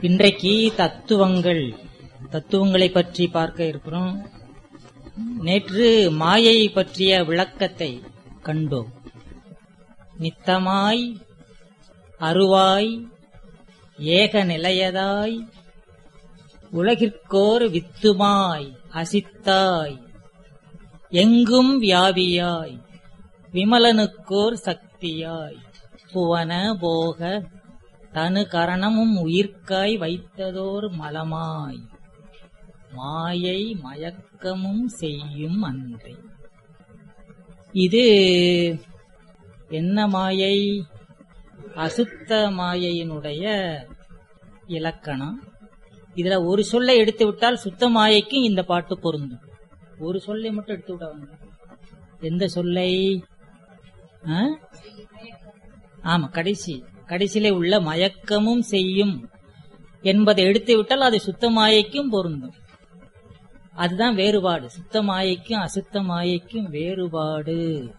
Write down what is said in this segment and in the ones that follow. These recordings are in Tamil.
இன்றைக்கு தத்துவங்கள் தத்துவங்களை பற்றி பார்க்க இருக்கிறோம் நேற்று மாயை பற்றிய விளக்கத்தை கண்டோம் நித்தமாய் அருவாய் ஏக நிலையதாய் உலகிற்கோர் வித்துமாய் அசித்தாய் எங்கும் வியாபியாய் விமலனுக்கோர் சக்தியாய் புவன போக தனு கரணமும் உயிர்க்காய் வைத்ததோர் மலமாய் மாயை மயக்கமும் செய்யும் அன்றே இது என்ன மாயை அசுத்த மாயையினுடைய இலக்கணம் இதுல ஒரு சொல்லை எடுத்து விட்டால் சுத்த மாயைக்கு இந்த பாட்டு பொருந்தும் ஒரு சொல்லை மட்டும் எடுத்து விட எந்த சொல்லை ஆ? ஆமா கடைசி கடைசியிலே உள்ள மயக்கமும் செய்யும் என்பதை எடுத்து விட்டால் அது சுத்த மாயைக்கும் பொருந்தும் அதுதான் வேறுபாடு சுத்த மாயைக்கும் அசுத்த மாயைக்கும் வேறுபாடு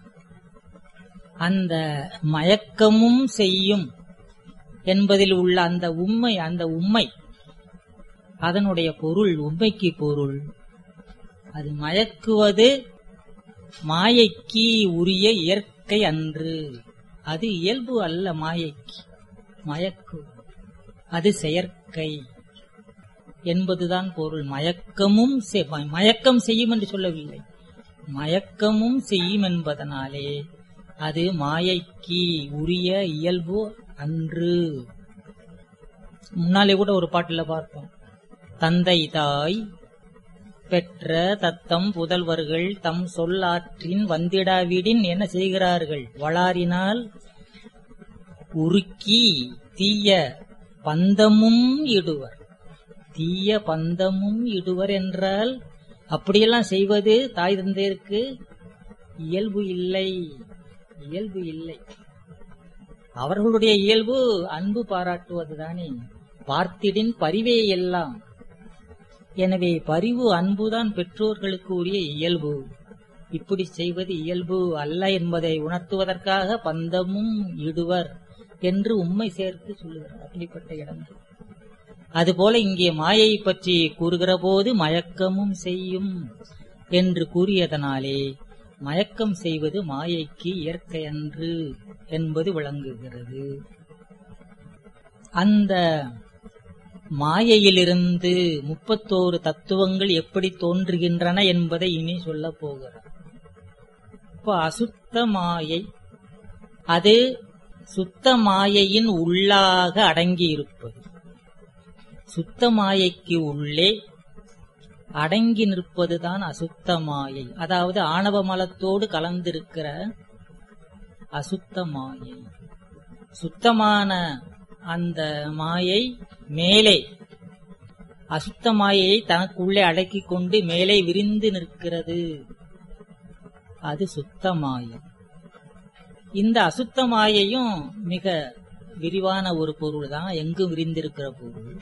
அந்த மயக்கமும் செய்யும் என்பதில் உள்ள அந்த உண்மை அந்த உண்மை அதனுடைய பொருள் உண்மைக்கு பொருள் அது மயக்குவது மாயைக்கு உரிய இயற்கை அன்று அது இயல்பு அல்ல மாயைக்கு மயக்கு அது செயற்கை என்பதுதான் பொருள் மயக்கமும் செ- மயக்கம் செய்யும் என்று சொல்லவில்லை மயக்கமும் செய்யும் என்பதனாலே அது மாயைக்கு உரிய இயல்பு அன்று முன்னாலே கூட ஒரு பாட்டுல பார்த்தோம் தந்தை தாய் பெற்ற தத்தம் புதல்வர்கள் தம் சொல்லாற்றின் வந்திடாவிடின் என்ன செய்கிறார்கள் வளாரினால் உருக்கி தீய பந்தமும் இடுவர் தீய பந்தமும் இடுவர் என்றால் அப்படியெல்லாம் செய்வது தாய் தந்தையருக்கு இயல்பு இல்லை இயல்பு இல்லை அவர்களுடைய இயல்பு அன்பு பாராட்டுவதுதானே பார்த்திடின் பரிவே எல்லாம் எனவே பரிவு அன்புதான் பெற்றோர்களுக்கு உரிய இயல்பு இப்படி செய்வது இயல்பு அல்ல என்பதை உணர்த்துவதற்காக பந்தமும் இடுவர் என்று உண்மை சேர்த்து சொல்லுகிறார் அப்படிப்பட்ட இடங்கள் அதுபோல இங்கே மாயை பற்றி கூறுகிற போது மயக்கமும் செய்யும் என்று கூறியதனாலே மயக்கம் செய்வது மாயைக்கு இயற்கையன்று என்பது விளங்குகிறது அந்த மாயையிலிருந்து முப்பத்தோரு தத்துவங்கள் எப்படி தோன்றுகின்றன என்பதை இனி சொல்லப் போகிறார் இப்ப அசுத்த மாயை அது சுத்த மாயையின் உள்ளாக அடங்கி இருப்பது சுத்த மாயைக்கு உள்ளே அடங்கி நிற்பதுதான் அசுத்த மாயை அதாவது ஆணவ மலத்தோடு கலந்திருக்கிற அசுத்த மாயை சுத்தமான அந்த மாயை மேலே அசுத்த மாயையை தனக்குள்ளே அடக்கிக் கொண்டு மேலே விரிந்து நிற்கிறது அது சுத்த மாயை இந்த அசுத்த மாயையும் மிக விரிவான ஒரு பொருள் தான் எங்கும் விரிந்திருக்கிற பொருள்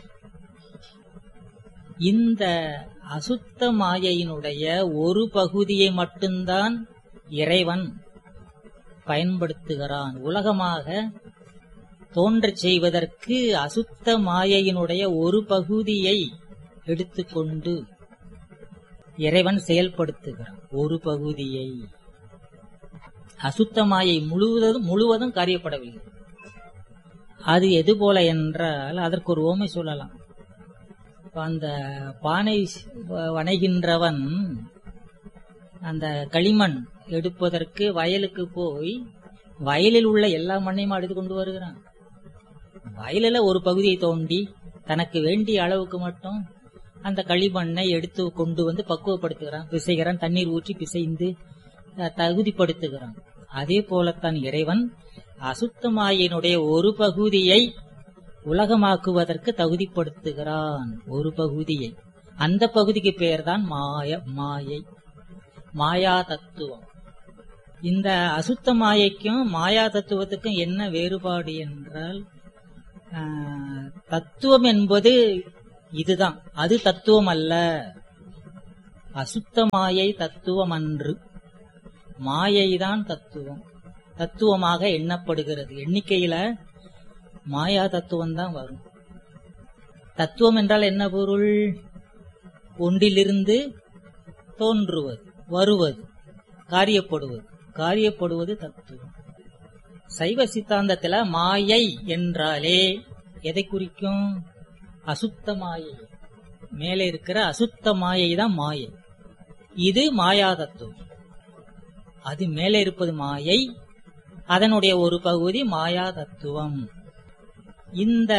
இந்த அசுத்த மாயையினுடைய ஒரு பகுதியை மட்டும்தான் இறைவன் பயன்படுத்துகிறான் உலகமாக தோன்றச் செய்வதற்கு அசுத்த மாயையினுடைய ஒரு பகுதியை எடுத்துக்கொண்டு இறைவன் செயல்படுத்துகிறான் ஒரு பகுதியை அசுத்த மாயை முழுவதும் முழுவதும் காரியப்படவில்லை அது எது போல என்றால் அதற்கு ஒரு ஓமை சொல்லலாம் இப்ப அந்த பானை வணைகின்றவன் அந்த களிமண் எடுப்பதற்கு வயலுக்கு போய் வயலில் உள்ள எல்லா மண்ணையும் எடுத்து கொண்டு வருகிறான் வயலில் ஒரு பகுதியை தோண்டி தனக்கு வேண்டிய அளவுக்கு மட்டும் அந்த களிமண்ணை எடுத்து கொண்டு வந்து பக்குவப்படுத்துகிறான் பிசைகிறான் தண்ணீர் ஊற்றி பிசைந்து அஹ், தகுதிப்படுத்துகிறான் அதே போலத்தான் இறைவன் அசுத்தமாயினுடைய ஒரு பகுதியை உலகமாக்குவதற்கு தகுதிப்படுத்துகிறான் ஒரு பகுதியை அந்த பகுதிக்கு பெயர்தான் மாய மாயை மாயா தத்துவம் இந்த அசுத்த மாயைக்கும் மாயா தத்துவத்துக்கும் என்ன வேறுபாடு என்றால் ஆஹ், தத்துவம் என்பது இதுதான் அது தத்துவம் அல்ல அசுத்த மாயை தத்துவம் அன்று மாயைதான் தத்துவம் தத்துவமாக எண்ணப்படுகிறது எண்ணிக்கையில மாயா தத்துவம் தான் வரும் தத்துவம் என்றால் என்ன பொருள் ஒன்றிலிருந்து தோன்றுவது வருவது காரியப்படுவது காரியப்படுவது தத்துவம் சைவ சித்தாந்தத்துல மாயை என்றாலே எதை குறிக்கும் அசுத்த மாயை மேலே இருக்கிற அசுத்த மாயை தான் மாயை இது மாயா தத்துவம் அது மேலே இருப்பது மாயை அதனுடைய ஒரு பகுதி மாயா தத்துவம் இந்த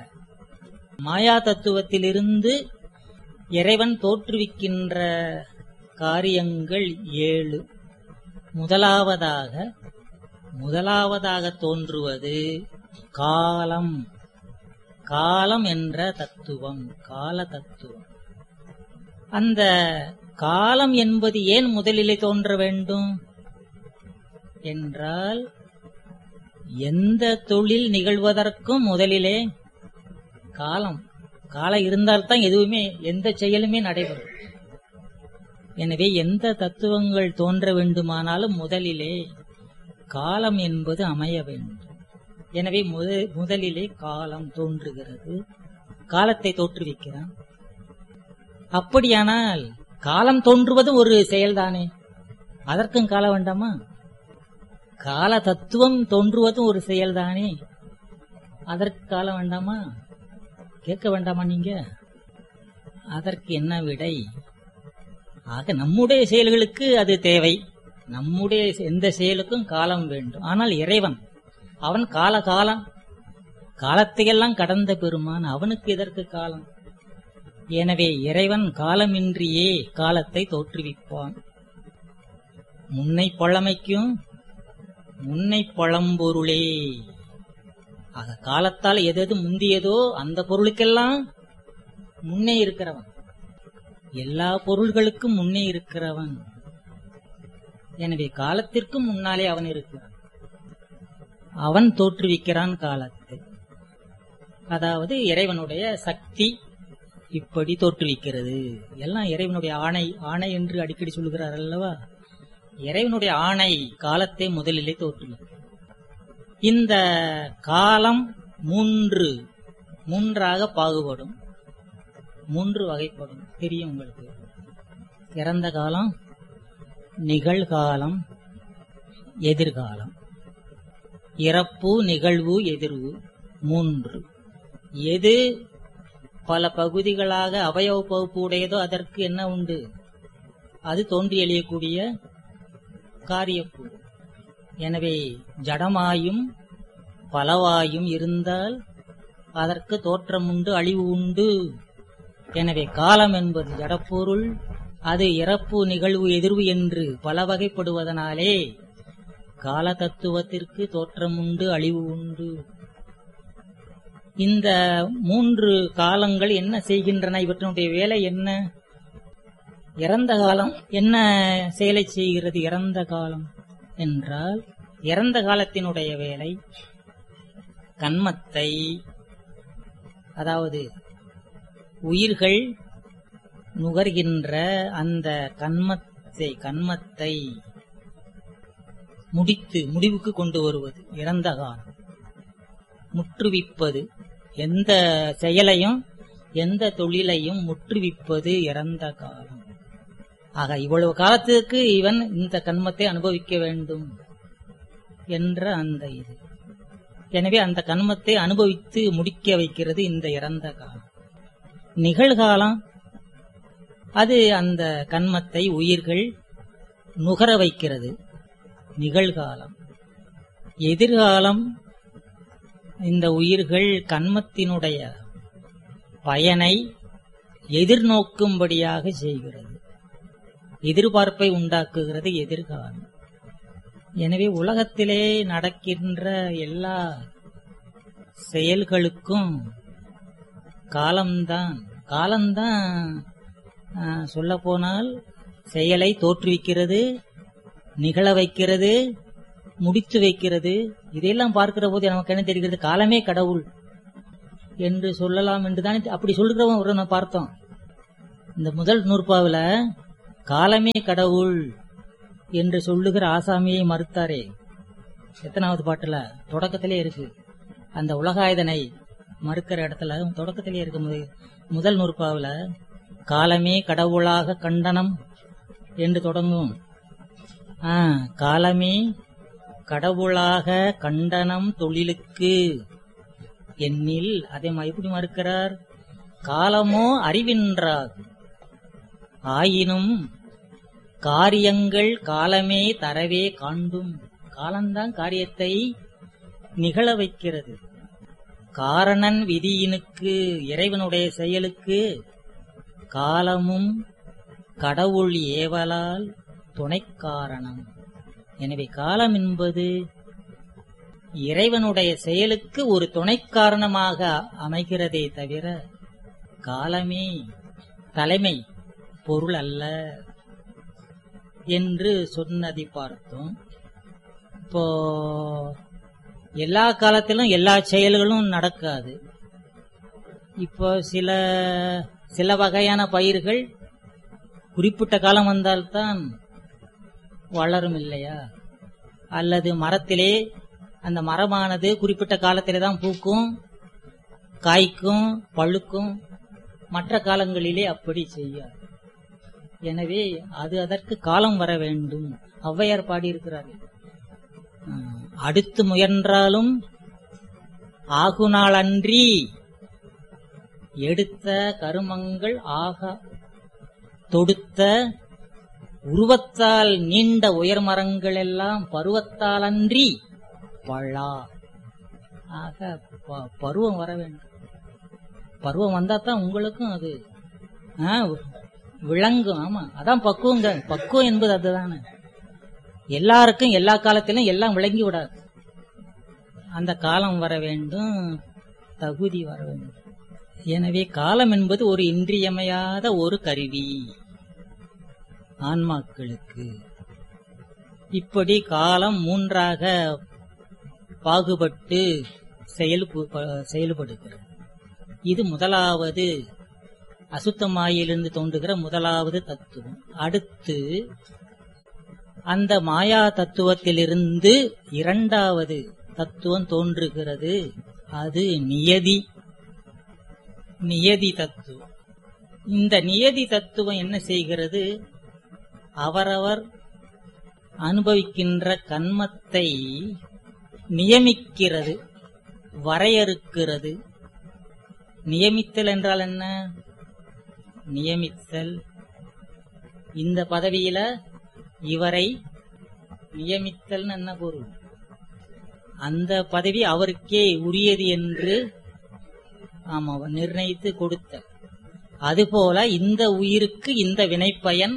மாயா தத்துவத்திலிருந்து இறைவன் தோற்றுவிக்கின்ற காரியங்கள் ஏழு முதலாவதாக முதலாவதாக தோன்றுவது காலம் காலம் என்ற தத்துவம் கால தத்துவம் அந்த காலம் என்பது ஏன் முதலிலே தோன்ற வேண்டும் என்றால் எந்த தொழில் நிகழ்வதற்கும் முதலிலே காலம் காலம் இருந்தால்தான் எதுவுமே எந்த செயலுமே நடைபெறும் எனவே எந்த தத்துவங்கள் தோன்ற வேண்டுமானாலும் முதலிலே காலம் என்பது அமைய வேண்டும் எனவே முத- முதலிலே காலம் தோன்றுகிறது காலத்தை தோற்றுவிக்கிறான் அப்படியானால் காலம் தோன்றுவதும் ஒரு செயல்தானே அதற்கும் கால வேண்டாமா கால தத்துவம் தோன்றுவதும் ஒரு செயல்தானே அதற்கு காலம் வேண்டாமா கேட்க வேண்டாமா நீங்க அதற்கு என்ன விடை ஆக நம்முடைய செயல்களுக்கு அது தேவை நம்முடைய எந்த செயலுக்கும் காலம் வேண்டும் ஆனால் இறைவன் அவன் கால காலம் காலத்தையெல்லாம் கடந்த பெருமான் அவனுக்கு எதற்கு காலம் எனவே இறைவன் காலமின்றியே காலத்தை தோற்றுவிப்பான் முன்னை பழமைக்கும் முன்னை பழம்பொருளே ஆக காலத்தால் எது எது முந்தியதோ அந்த பொருளுக்கெல்லாம் முன்னே இருக்கிறவன் எல்லா பொருள்களுக்கும் முன்னே இருக்கிறவன் எனவே காலத்திற்கும் முன்னாலே அவன் இருக்கிறான் அவன் தோற்றுவிக்கிறான் காலத்தை அதாவது இறைவனுடைய சக்தி இப்படி தோற்றுவிக்கிறது எல்லாம் இறைவனுடைய ஆணை ஆணை என்று அடிக்கடி சொல்லுகிறார் அல்லவா இறைவனுடைய ஆணை காலத்தை முதலிலே தோற்றுவிக்கிறது இந்த காலம் மூன்று மூன்றாக பாகுபடும் மூன்று வகைப்படும் தெரியும் உங்களுக்கு இறந்த காலம் நிகழ்காலம் எதிர்காலம் இறப்பு நிகழ்வு எதிர்வு மூன்று எது பல பகுதிகளாக அவயவ பகுப்பு உடையதோ அதற்கு என்ன உண்டு அது தோன்றி எழியக்கூடிய காரியப்பு எனவே ஜடமாயும் பலவாயும் இருந்தால் அதற்கு தோற்றம் உண்டு அழிவு உண்டு எனவே காலம் என்பது ஜடப்பொருள் அது இறப்பு நிகழ்வு எதிர்வு என்று பல வகைப்படுவதனாலே கால தத்துவத்திற்கு தோற்றம் உண்டு அழிவு உண்டு இந்த மூன்று காலங்கள் என்ன செய்கின்றன இவற்றினுடைய வேலை என்ன இறந்த காலம் என்ன செயலை செய்கிறது இறந்த காலம் என்றால் இறந்த காலத்தினுடைய வேலை கண்மத்தை அதாவது உயிர்கள் நுகர்கின்ற அந்த கண்மத்தை கண்மத்தை முடித்து முடிவுக்கு கொண்டு வருவது இறந்த காலம் முற்றுவிப்பது எந்த செயலையும் எந்த தொழிலையும் முற்றுவிப்பது இறந்த காலம் ஆக இவ்வளவு காலத்துக்கு இவன் இந்த கண்மத்தை அனுபவிக்க வேண்டும் என்ற அந்த இது எனவே அந்த கண்மத்தை அனுபவித்து முடிக்க வைக்கிறது இந்த இறந்த காலம் நிகழ்காலம் அது அந்த கண்மத்தை உயிர்கள் நுகர வைக்கிறது நிகழ்காலம் எதிர்காலம் இந்த உயிர்கள் கண்மத்தினுடைய பயனை எதிர்நோக்கும்படியாக செய்கிறது எதிர்பார்ப்பை உண்டாக்குகிறது எதிர்காலம் எனவே உலகத்திலே நடக்கின்ற எல்லா செயல்களுக்கும் காலம்தான் காலம்தான் சொல்ல போனால் செயலை தோற்றுவிக்கிறது நிகழ வைக்கிறது முடித்து வைக்கிறது இதையெல்லாம் பார்க்கிற போது நமக்கு என்ன தெரிகிறது காலமே கடவுள் என்று சொல்லலாம் என்றுதான் அப்படி சொல்கிறவன் ஒரு நம்ம பார்த்தோம் இந்த முதல் நூற்பாவில காலமே கடவுள் என்று சொல்லுகிற ஆசாமியை மறுத்தாரே எத்தனாவது பாட்டுல தொடக்கத்திலே இருக்கு அந்த உலகாயுதனை மறுக்கிற இடத்துல தொடக்கத்திலே இருக்க முத- முதல் நூற்பாவுல காலமே கடவுளாக கண்டனம் என்று தொடங்கும் ஆ, காலமே கடவுளாக கண்டனம் தொழிலுக்கு எண்ணில் அதை ம- எப்படி மறுக்கிறார் காலமோ அறிவின்றார் ஆயினும் காரியங்கள் காலமே தரவே காண்டும் காலம்தான் காரியத்தை நிகழ வைக்கிறது காரணன் விதியினுக்கு இறைவனுடைய செயலுக்கு காலமும் கடவுள் ஏவலால் துணைக் காரணம் எனவே காலம் என்பது இறைவனுடைய செயலுக்கு ஒரு துணைக் காரணமாக அமைகிறதே தவிர காலமே தலைமை பொருள் அல்ல என்று சொன்னதை பார்த்தோம் இப்போ எல்லா காலத்திலும் எல்லா செயல்களும் நடக்காது இப்போ சில சில வகையான பயிர்கள் குறிப்பிட்ட காலம் வந்தால்தான் வளரும் இல்லையா அல்லது மரத்திலே அந்த மரமானது குறிப்பிட்ட காலத்திலே தான் பூக்கும் காய்க்கும் பழுக்கும் மற்ற காலங்களிலே அப்படி செய்யாது எனவே அது அதற்கு காலம் வர வேண்டும் ஔவையார் பாடியிருக்கிறார்கள் ஆஹ், அடுத்து முயன்றாலும் ஆகுநாள் அன்றி எடுத்த கருமங்கள் ஆக தொடுத்த உருவத்தால் நீண்ட உயர் மரங்கள் எல்லாம் பருவத்தால் அன்றி பழா ஆக ப- பருவம் வர வேண்டும் பருவம் வந்தா தான் உங்களுக்கும் அது ஆ, விளங்கும் ஆமா அதான் பக்குவங்க பக்குவம் என்பது அதுதானே எல்லாருக்கும் எல்லா காலத்திலும் எல்லாம் விளங்கி விடாது அந்த காலம் வர வேண்டும் தகுதி வர வேண்டும் எனவே காலம் என்பது ஒரு இன்றியமையாத ஒரு கருவி ஆன்மாக்களுக்கு இப்படி காலம் மூன்றாக பாகுபட்டு செயல்பு- செயல்படுகிறது இது முதலாவது அசுத்தமாயிலிருந்து தோன்றுகிற முதலாவது தத்துவம் அடுத்து அந்த மாயா தத்துவத்திலிருந்து இரண்டாவது தத்துவம் தோன்றுகிறது அது நியதி நியதி தத்துவம் இந்த நியதி தத்துவம் என்ன செய்கிறது அவரவர் அனுபவிக்கின்ற கன்மத்தை நியமிக்கிறது வரையறுக்கிறது நியமித்தல் என்றால் என்ன நியமித்தல் இந்த பதவியில இவரை நியமித்தல் என்ன பொருள் அந்த பதவி அவருக்கே உரியது என்று ஆமா நிர்ணயித்து கொடுத்த அதுபோல இந்த உயிருக்கு இந்த வினைப்பயன்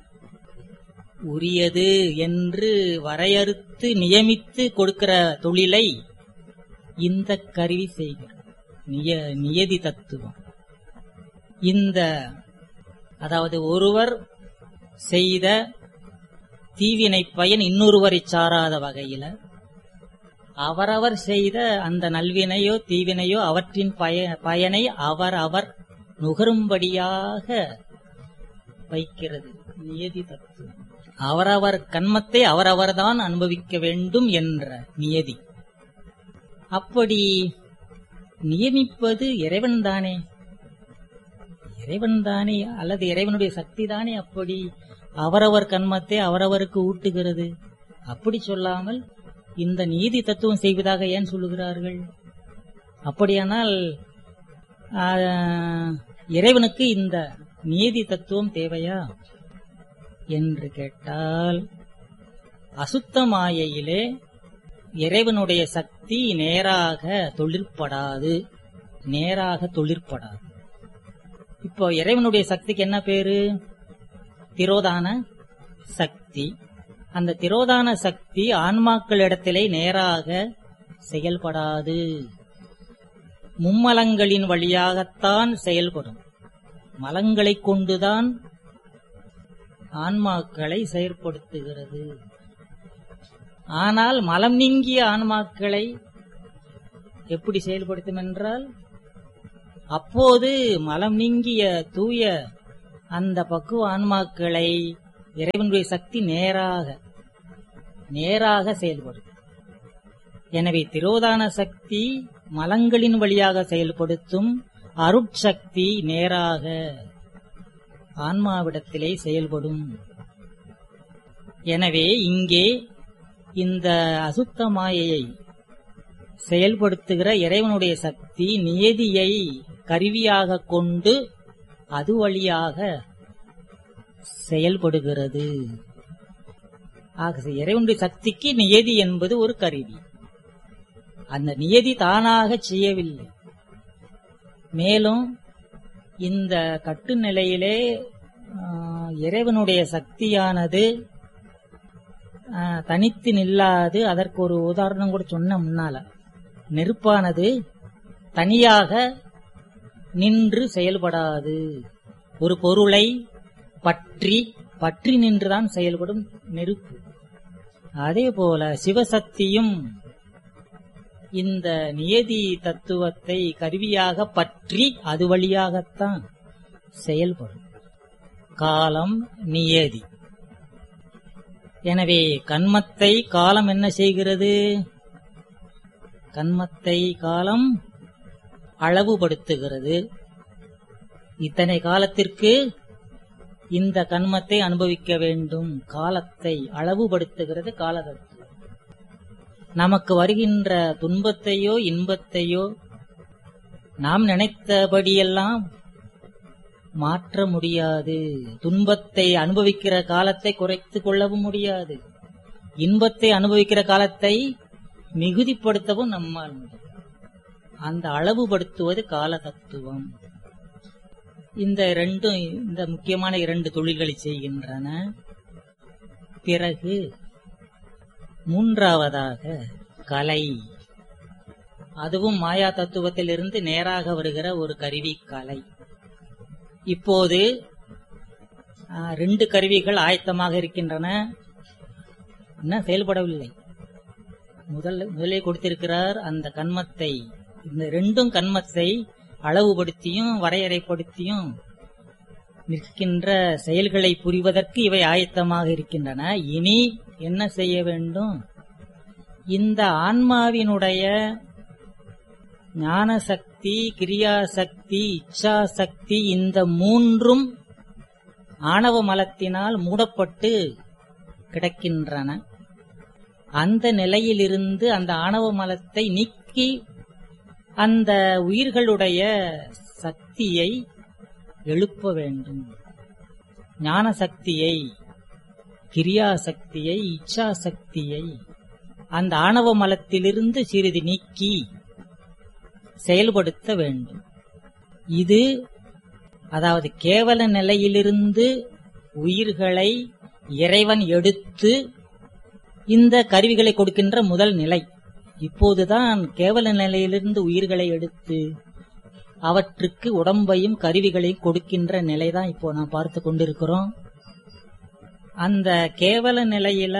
உரியது என்று வரையறுத்து நியமித்து கொடுக்கிற தொழிலை இந்த கருவி செய்கிறது நிய நியதி தத்துவம் இந்த அதாவது ஒருவர் செய்த தீவினை பயன் இன்னொருவரை சாராத வகையில அவரவர் செய்த அந்த நல்வினையோ தீவினையோ அவற்றின் பய பயனை அவர் அவர் நுகரும்படியாக வைக்கிறது நியதி தத்துவம் அவரவர் கண்மத்தை அவரவர்தான் அனுபவிக்க வேண்டும் என்ற நியதி அப்படி நியமிப்பது இறைவன் தானே இறைவன் தானே அல்லது இறைவனுடைய சக்தி தானே அப்படி அவரவர் கண்மத்தை அவரவருக்கு ஊட்டுகிறது அப்படி சொல்லாமல் இந்த நீதி தத்துவம் செய்வதாக ஏன் சொல்லுகிறார்கள் அப்படியானால் ஆ, இறைவனுக்கு இந்த நீதி தத்துவம் தேவையா என்று கேட்டால் அசுத்த மாயையிலே இறைவனுடைய சக்தி நேராக தொழிற்படாது நேராக தொழிற்படாது இப்போ இறைவனுடைய சக்திக்கு என்ன பேரு திரோதான சக்தி அந்த திரோதான சக்தி ஆன்மாக்களிடத்திலே நேராக செயல்படாது மும்மலங்களின் வழியாகத்தான் செயல்படும் மலங்களைக் கொண்டுதான் ஆன்மாக்களை செயற்படுத்துகிறது ஆனால் மலம் நீங்கிய ஆன்மாக்களை எப்படி செயல்படுத்தும் என்றால் அப்போது மலம் நீங்கிய தூய அந்த பக்குவ ஆன்மாக்களை இறைவனுடைய சக்தி நேராக நேராக செயல்படும் எனவே திரோதான சக்தி மலங்களின் வழியாக செயல்படுத்தும் அருட்சக்தி நேராக ஆன்மாவிடத்திலே செயல்படும் எனவே இங்கே இந்த அசுத்த மாயையை செயல்படுத்துகிற இறைவனுடைய சக்தி நியதியை கருவியாக கொண்டு அது வழியாக செயல்படுகிறது ஆக இறைவனுடைய சக்திக்கு நியதி என்பது ஒரு கருவி அந்த நியதி தானாக செய்யவில்லை மேலும் இந்த கட்டு நிலையிலே ஆஹ், இறைவனுடைய சக்தியானது ஆஹ், தனித்து நில்லாது அதற்கு ஒரு உதாரணம் கூட சொன்ன முன்னால நெருப்பானது தனியாக நின்று செயல்படாது ஒரு பொருளை பற்றி பற்றி நின்றுதான் செயல்படும் நெருப்பு அதே போல சிவசக்தியும் இந்த நியதி தத்துவத்தை கருவியாக பற்றி அது வழியாகத்தான் செயல்படும் காலம் நியதி எனவே கண்மத்தை காலம் என்ன செய்கிறது கண்மத்தை காலம் அளவுபடுத்துகிறது இத்தனை காலத்திற்கு இந்த கண்மத்தை அனுபவிக்க வேண்டும் காலத்தை அளவுபடுத்துகிறது காலதத்துவம் நமக்கு வருகின்ற துன்பத்தையோ இன்பத்தையோ நாம் நினைத்தபடியெல்லாம் மாற்ற முடியாது துன்பத்தை அனுபவிக்கிற காலத்தை குறைத்துக் கொள்ளவும் முடியாது இன்பத்தை அனுபவிக்கிற காலத்தை மிகுதிப்படுத்தவும் நம்மால் முடியும் அந்த அளவுபடுத்துவது கால தத்துவம் இந்த ரெண்டும் இந்த முக்கியமான இரண்டு தொழில்களை செய்கின்றன பிறகு மூன்றாவதாக கலை அதுவும் மாயா தத்துவத்திலிருந்து நேராக வருகிற ஒரு கருவி கலை இப்போது ஆ, ரெண்டு கருவிகள் ஆயத்தமாக இருக்கின்றன இன்னும் செயல்படவில்லை முதல் முதலே கொடுத்திருக்கிறார் அந்த கண்மத்தை இந்த ரெண்டும் கண்மத்தை அளவுபடுத்தியும் வரையறைப்படுத்தியும் நிற்கின்ற செயல்களை புரிவதற்கு இவை ஆயத்தமாக இருக்கின்றன இனி என்ன செய்ய வேண்டும் இந்த ஆன்மாவினுடைய ஞான சக்தி கிரியா சக்தி இச்சா சக்தி இந்த மூன்றும் ஆணவ மலத்தினால் மூடப்பட்டு கிடக்கின்றன அந்த நிலையிலிருந்து அந்த ஆணவ மலத்தை நீக்கி அந்த உயிர்களுடைய சக்தியை எழுப்ப வேண்டும் ஞான சக்தியை கிரியா சக்தியை இச்சா சக்தியை அந்த ஆணவ மலத்திலிருந்து சிறிது நீக்கி செயல்படுத்த வேண்டும் இது அதாவது கேவல நிலையிலிருந்து உயிர்களை இறைவன் எடுத்து இந்த கருவிகளை கொடுக்கின்ற முதல் நிலை இப்போதுதான் கேவல நிலையிலிருந்து உயிர்களை எடுத்து அவற்றுக்கு உடம்பையும் கருவிகளையும் கொடுக்கின்ற நிலைதான் இப்போ நாம் பார்த்து கொண்டிருக்கிறோம் அந்த கேவல நிலையில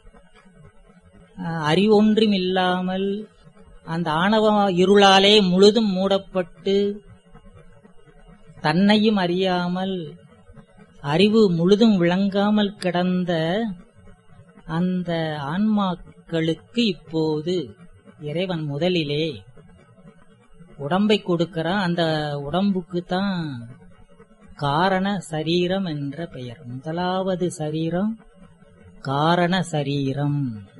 அஹ், அறிவொன்றும் இல்லாமல் அந்த ஆணவ இருளாலே முழுதும் மூடப்பட்டு தன்னையும் அறியாமல் அறிவு முழுதும் விளங்காமல் கிடந்த அந்த ஆன்மாக்களுக்கு இப்போது இறைவன் முதலிலே உடம்பை கொடுக்கிறான் அந்த உடம்புக்கு தான் காரண சரீரம் என்ற பெயர் முதலாவது சரீரம் காரண சரீரம்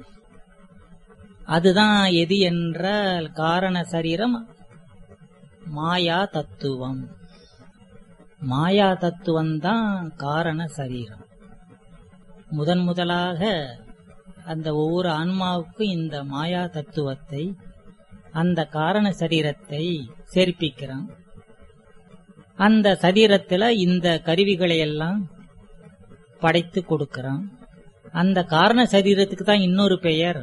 அதுதான் எது என்றால் காரண சரீரம் மாயா தத்துவம் மாயா தத்துவம் தான் காரண சரீரம் முதன் முதலாக அந்த ஒவ்வொரு ஆன்மாவுக்கும் இந்த மாயா தத்துவத்தை அந்த காரண சரீரத்தை சேர்ப்பிக்கிறான் அந்த சரீரத்துல இந்த கருவிகளை எல்லாம் படைத்து கொடுக்கிறான் அந்த காரண சரீரத்துக்கு தான் இன்னொரு பெயர்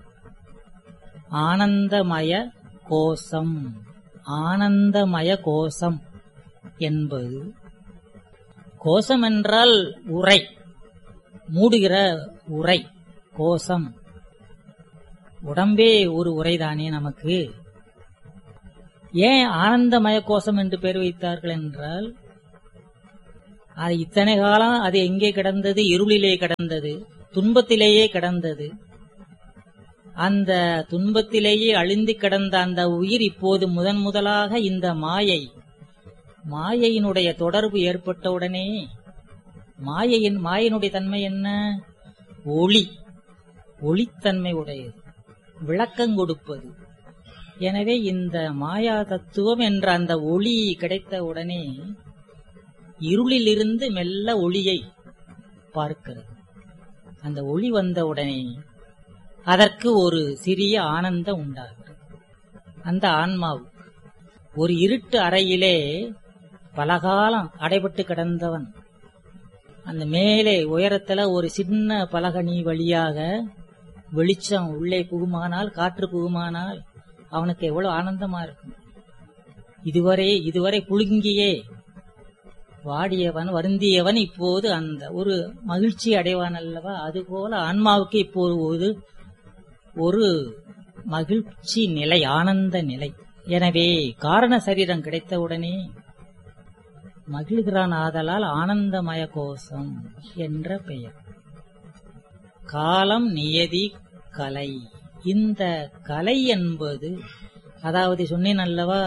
ஆனந்தமய கோஷம் ஆனந்தமய கோஷம் என்பது கோஷம் என்றால் உரை மூடுகிற உரை கோஷம் உடம்பே ஒரு உரைதானே நமக்கு ஏன் ஆனந்தமய கோஷம் என்று பெயர் வைத்தார்கள் என்றால் அது இத்தனை காலம் அது எங்கே கிடந்தது இருளிலே கிடந்தது துன்பத்திலேயே கிடந்தது அந்த துன்பத்திலேயே அழிந்து கிடந்த அந்த உயிர் இப்போது முதன் முதலாக இந்த மாயை மாயையினுடைய தொடர்பு ஏற்பட்டவுடனே மாயையின் மாயினுடைய தன்மை என்ன ஒளி ஒளித்தன்மை உடையது விளக்கம் கொடுப்பது எனவே இந்த மாயா தத்துவம் என்ற அந்த ஒளி கிடைத்த உடனே இருளிலிருந்து மெல்ல ஒளியை பார்க்கிறது அந்த ஒளி வந்த உடனே அதற்கு ஒரு சிறிய ஆனந்தம் உண்டாகிறது அந்த ஆன்மாவுக்கு ஒரு இருட்டு அறையிலே பலகாலம் அடைபட்டு கிடந்தவன் அந்த மேலே உயரத்துல ஒரு சின்ன பலகனி வழியாக வெளிச்சம் உள்ளே புகுமானால் காற்று புகுமானால் அவனுக்கு எவ்வளவு ஆனந்தமா இருக்கும் இதுவரை இதுவரை குலுங்கியே வாடியவன் வருந்தியவன் இப்போது அந்த ஒரு மகிழ்ச்சி அடைவான் அல்லவா அதுபோல ஆன்மாவுக்கு இப்போது ஒரு ஒரு மகிழ்ச்சி நிலை ஆனந்த நிலை எனவே காரண சரீரம் கிடைத்தவுடனே மகிழ்கிறான் ஆதலால் ஆனந்தமய கோஷம் என்ற பெயர் காலம் நியதி கலை இந்த கலை என்பது அதாவது சொன்னேன் அல்லவா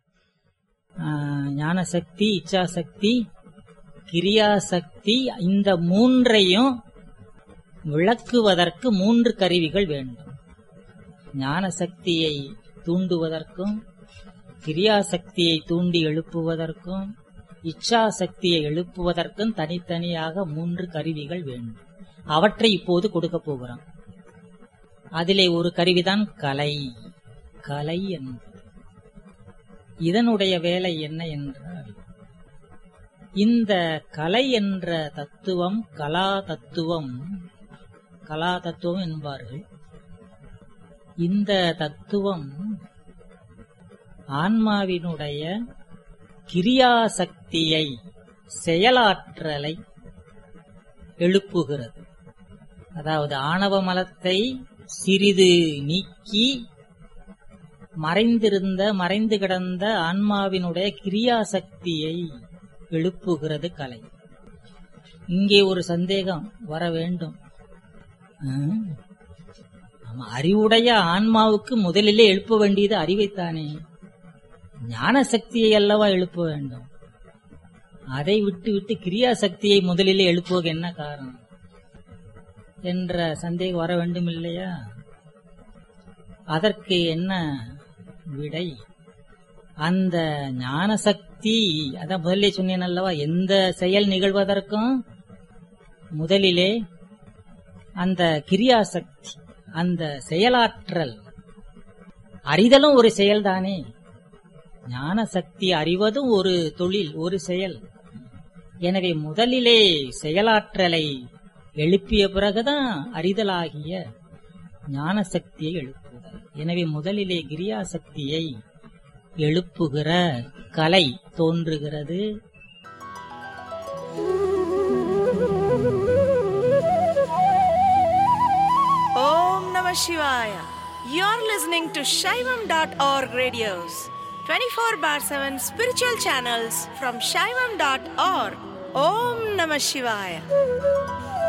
ஞானசக்தி இச்சாசக்தி கிரியாசக்தி இந்த மூன்றையும் விளக்குவதற்கு மூன்று கருவிகள் வேண்டும் ஞான சக்தியை தூண்டுவதற்கும் கிரியாசக்தியை தூண்டி எழுப்புவதற்கும் இச்சா சக்தியை எழுப்புவதற்கும் தனித்தனியாக மூன்று கருவிகள் வேண்டும் அவற்றை இப்போது கொடுக்க போகிறோம் அதிலே ஒரு கருவிதான் கலை கலை என்பது இதனுடைய வேலை என்ன என்றால் இந்த கலை என்ற தத்துவம் கலா தத்துவம் கலா தத்துவம் என்பார்கள் இந்த தத்துவம் ஆன்மாவினுடைய கிரியாசக்தியை செயலாற்றலை எழுப்புகிறது அதாவது ஆணவ மலத்தை சிறிது நீக்கி மறைந்திருந்த மறைந்து கிடந்த ஆன்மாவினுடைய கிரியாசக்தியை எழுப்புகிறது கலை இங்கே ஒரு சந்தேகம் வர வேண்டும் அறிவுடைய ஆன்மாவுக்கு முதலிலே எழுப்ப வேண்டியது அறிவைத்தானே ஞான சக்தியை அல்லவா எழுப்ப வேண்டும் அதை விட்டு விட்டு கிரியா சக்தியை முதலிலே எழுப்புவது என்ன காரணம் என்ற சந்தேகம் வர வேண்டும் இல்லையா அதற்கு என்ன விடை அந்த ஞான சக்தி அதான் முதல்ல சொன்னேன் அல்லவா எந்த செயல் நிகழ்வதற்கும் முதலிலே அந்த கிரியாசக்தி அந்த செயலாற்றல் அறிதலும் ஒரு செயல்தானே ஞான சக்தி அறிவதும் ஒரு தொழில் ஒரு செயல் எனவே முதலிலே செயலாற்றலை எழுப்பிய பிறகுதான் அறிதலாகிய ஞான சக்தியை எழுப்புதல் எனவே முதலிலே கிரியா சக்தியை எழுப்புகிற கலை தோன்றுகிறது Om Namah Shivaya. You're listening to Shaivam.org radios, 24 bar 7 spiritual channels from Shaivam.org. Om Namah Shivaya.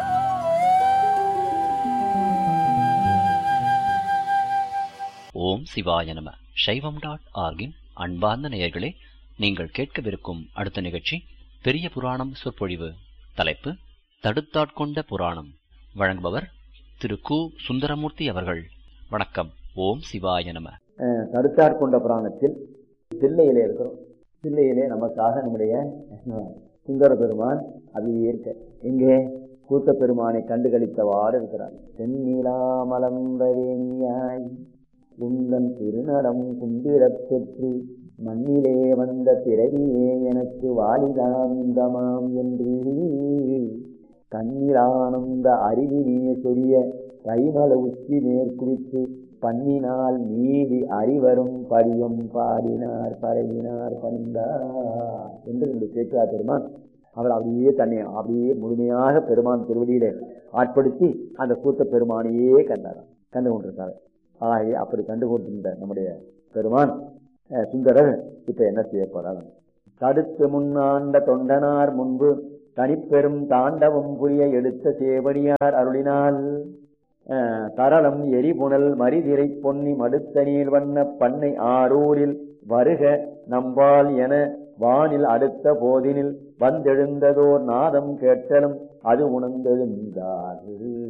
ஓம் சிவாய நம சைவம் டாட் ஆர்கின் அன்பார்ந்த நேயர்களே நீங்கள் கேட்கவிருக்கும் அடுத்த நிகழ்ச்சி பெரிய புராணம் சொற்பொழிவு தலைப்பு தடுத்தாட்கொண்ட புராணம் வழங்குபவர் திரு கு சுந்தரமூர்த்தி அவர்கள் வணக்கம் ஓம் சிவாய நம கருத்தார் கொண்ட புராணத்தில் தில்லையிலே இருக்கிறோம் தில்லையிலே நமக்காக நம்முடைய சுந்தர பெருமான் அப்படியே இருக்க எங்கே கூத்த பெருமானை கண்டு கழித்தவாறு இருக்கிறார் தென்னிலாமலம்பரேணியாய் உந்தன் திருநடம் கும்பிடப் பெற்று மண்ணிலே வந்த பிறவியே எனக்கு வாலிதாம் இந்தமாம் என்று கண்ணிலானந்த அறிவினிய சொரிய கைமல உச்சி மேற்குறித்து பண்ணினால் நீதி அறிவரும் படியும் பாடினார் பரவினார் பணிந்தார் என்று இந்த சேக்கரா பெருமான் அவர் அப்படியே தன்னை அப்படியே முழுமையாக பெருமான் திருவடியிலே ஆட்படுத்தி அந்த கூத்த பெருமானையே கண்டாராம் கண்டு கொண்டிருக்காரு ஆகவே அப்படி கண்டு கொண்டிருந்த நம்முடைய பெருமான் சுந்தரர் இப்ப என்ன செய்ய போறார் தடுத்து முன்னாண்ட தொண்டனார் முன்பு தனிப்பெரும் தாண்டவம் புரிய எடுத்த சேவடியார் அருளினால் அஹ், தரளம் எரிபுணல் மரிதிரை பொன்னி மடுத்த நீர் வண்ண பண்ணை ஆரூரில் வருக நம்பால் என வானில் அடுத்த போதினில் வந்தெழுந்ததோர் நாதம் கேட்டலும் அது உணர்ந்தெழுந்தார்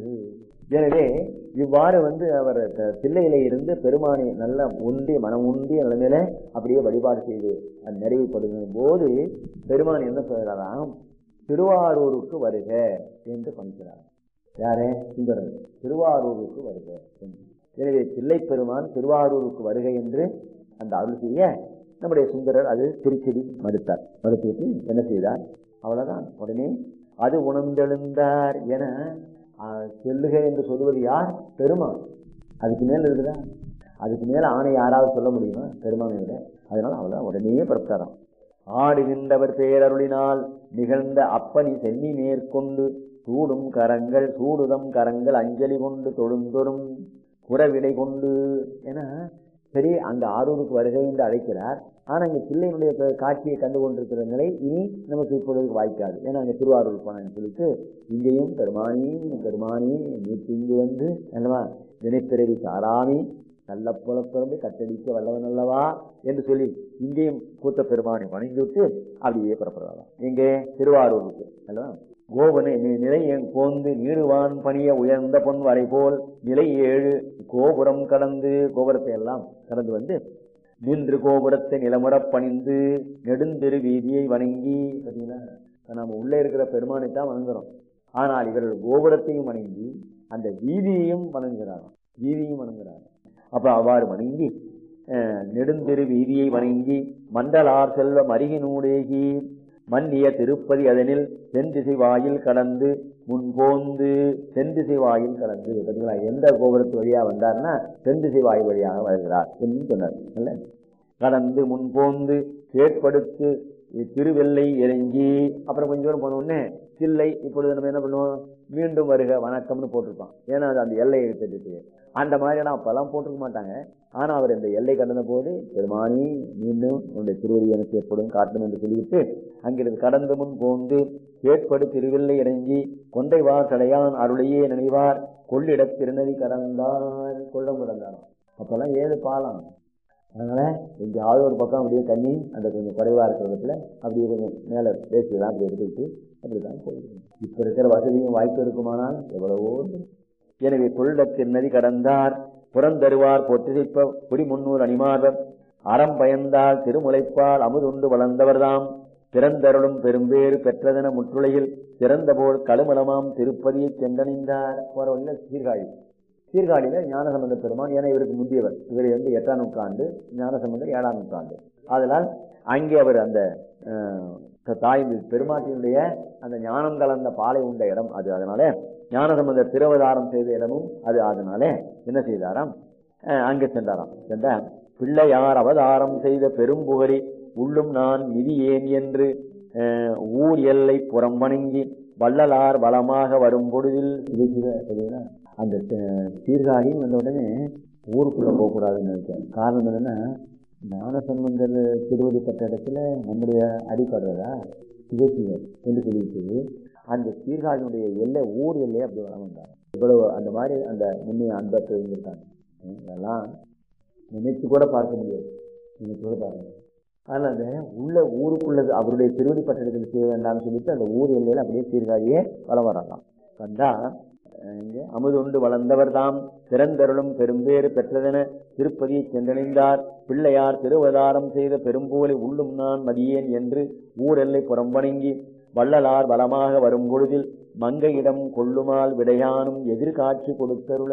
எனவே இவ்வாறு வந்து அவர் த- தில்லையில இருந்து பெருமானை நல்ல உண்டி மனம் உண்டிய நிலைமையில அப்படியே வழிபாடு செய்து அது நிறைவுபடுத்தும் போது பெருமான் என்ன சொல்கிறாராம் திருவாரூருக்கு வருக என்று பணிக்கிறார் யாரே சுந்தரர் திருவாரூருக்கு வருக என்று. எனவே தில்லை பெருமான் திருவாரூருக்கு வருக என்று அந்த அருள் செய்ய நம்முடைய சுந்தரர் அது திருச்செடி மறுத்தார் மறுத்துவிட்டு என்ன செய்தார் அவ்வளவுதான் உடனே அது உணர்ந்தெழுந்தார் என ஆஹ், செல்லுக என்று சொல்லுவது யார் பெருமான் அதுக்கு மேல இருக்குதா அதுக்கு மேல ஆணை யாராவது சொல்ல முடியுமா பெருமானை விட அதனால அவ்வளவுதான் உடனே பிறப்பிட்டாராம் ஆடுகின்றவர் பேரருளினால் நிகழ்ந்த அப்பனி சென்னி மேற்கொண்டு சூடும் கரங்கள் சூடுதம் கரங்கள் அஞ்சலி கொண்டு தொழுந்தொரும் குறவிடை கொண்டு என சரி அங்க ஆரூருக்கு வருகை என்று அழைக்கிறார் ஆனா இங்க பிள்ளையினுடைய ப- காட்சியை கண்டு கொண்டிருக்கிற நிலை இனி நமக்கு இப்பொழுது வாய்க்காது ஏன்னா அங்க திருவாரூர் போனான்னு சொல்லிட்டு இங்கேயும் பெருமானி பெருமானி நீட்டு இங்கு வந்து அல்லவா வினைப்பிறவி சாராமி நல்ல புலப்பிறந்து கட்டடிக்க வல்லவன் அல்லவா என்று சொல்லி இங்கேயும் கூத்த பெருமானை வணங்கி விட்டு அப்படியே புறப்படுறாராம் எங்கே திருவாரூருக்கு அல்லவா கோபனை நிலை போந்து நீடுவான் பணிய உயர்ந்த பொன் வரை போல் நிலை ஏழு கோபுரம் கடந்து கோபுரத்தை எல்லாம் கடந்து வந்து நின்று கோபுரத்தை நிலமுறப் பணிந்து நெடுந்தெரு வீதியை வணங்கி பார்த்தீங்களா இப்ப நாம உள்ளே இருக்கிற பெருமானை தான் வணங்குறோம் ஆனால் இவர்கள் கோபுரத்தையும் வணங்கி அந்த வீதியையும் வணங்குகிறாராம் வீதியும் வணங்குகிறார் அப்ப அவ்வாறு வணங்கி அஹ், நெடுந்தெரு வீதியை வணங்கி மண்டலார் செல்வ மருகினூடேகி மன்னிய திருப்பதி அதனில் தென்திசை வாயில் கடந்து முன்போந்து தென்திசை வாயில் கடந்து பார்த்தீங்களா எந்த கோபுரத்து வழியா வந்தார்னா தென்திசை வாயில் வழியாக வருகிறார் என்று சொன்னார் இல்ல கடந்து முன்போந்து கேட்படுத்து திருவெல்லை இறங்கி அப்புறம் கொஞ்சம் தூரம் போன உடனே தில்லை இப்பொழுது நம்ம என்ன பண்ணுவோம் மீண்டும் வருக வணக்கம்னு போட்டிருப்பான் ஏன்னா அது அந்த எல்லையை எடுத்துட்டு அந்த மாதிரியெல்லாம் அப்பெல்லாம் போட்டிருக்க மாட்டாங்க ஆனா அவர் இந்த எல்லை கடந்த போது பெருமானி மீண்டும் உன்னுடைய திருவடி எனக்கு எப்படும் காட்டும் என்று சொல்லிவிட்டு அங்கிருந்து கடந்து முன் போந்து கேட்படு திருவெல்லை இறங்கி கொண்டைவார் தடையான் அருளையே நினைவார் கொள்ளிடத் திருநதி கடந்தார் கொள்ളം கடந்தாராம் அப்பெல்லாம் ஏது பாலம் அதனால எங்கேயாவது ஒரு பக்கம் அப்படியே தண்ணி அந்த கொஞ்சம் குறைவா இருக்கிற இடத்துல அப்படியே கொஞ்சம் மேல வேஸ்ட்லாம் அப்படி எடுத்துக்கிட்டு அப்படிதான் போயிடும் இப்ப இருக்கிற வசதியும் வாய்ப்பு இருக்குமானால் எவ்வளவோ இருக்கு. எனவே கொள்ளிடத்தின் நதி கடந்தார் புறந்தருவார் பொற்றிசைப்ப குடி முன்னூர் அணிமார்வர் அறம் பயந்தால் திருமுலைப்பால் அமுதுண்டு வளர்ந்தவர்தாம் பிறந்தருளும் பெரும்பேறு பெற்றதென முற்றுளையில் சிறந்தபோல் கழுமலமாம் திருப்பதியை சென்றணிந்தார் போற வழியில சீர்காழி சீர்காழியில ஞானசம்பந்த பெருமான் ஏன்னா இவருக்கு முந்தியவர் இவர் வந்து எட்டாம் நூற்றாண்டு ஞானசம்பந்தர் ஏழாம் நூற்றாண்டு அதனால் அங்கே அவர் அந்த அஹ், தாய் பெருமாட்டினுடைய அந்த ஞானம் கலந்த பாலை உண்ட இடம் அது அதனால ஞானசம்பந்தர் திருவதாரம் செய்த இடமும் அது அதனால என்ன செய்தாராம் அஹ், அங்கே சென்றாராம் சென்ற பிள்ளையார் அவதாரம் செய்த பெரும்புகழி உள்ளும் நான் நிதி ஏன் என்று அஹ், ஊர் எல்லை புறம் வணங்கி வள்ளலார் வளமாக வரும் பொழுதில் இது சிவ- சரிங்களா? அந்த அஹ், சீர்காழின்னு வந்த உடனே ஊருக்குள்ள போகக்கூடாதுன்னு நினைச்சேன் காரணம் என்னன்னா ஞானசம்பந்தர் திருவடி பட்ட இடத்துல நம்முடைய அடிப்படுறதா சிவசிவர் என்று சொல்லிட்டு அந்த சீர்காழியினுடைய எல்லை ஊர் எல்லையே அப்படி வர வந்தாங்க இவ்வளவு அந்த மாதிரி அந்த முன்னைய அன்பர்கள் இருந்திருக்காங்க இதெல்லாம் நினைச்சு கூட பார்க்க முடியாது நினைச்சு கூட பார்க்க முடியாது அதனால அந்த உள்ள ஊருக்குள்ளது அவருடைய திருவடி பட்டணத்தில் செய்ய வேண்டாம்னு சொல்லிட்டு அந்த ஊர் எல்லையில அப்படியே சீர்காழியே வளம் வரலாம் வந்தா அஹ், இங்க அமுதுண்டு வளர்ந்தவர் தாம் பிறந்தருளும் பெரும்பேறு பெற்றதென திருப்பதியை சென்றடைந்தார் பிள்ளையார் திருவதாரம் செய்த பெரும்போலை உள்ளும் நான் மதியேன் என்று ஊரெல்லை புறம்பணங்கி வள்ளலார் வளமாக வரும் பொழுதில் மங்கையிடம் கொள்ளுமால் விடையானும் எதிர்காட்சி கொடுத்தருள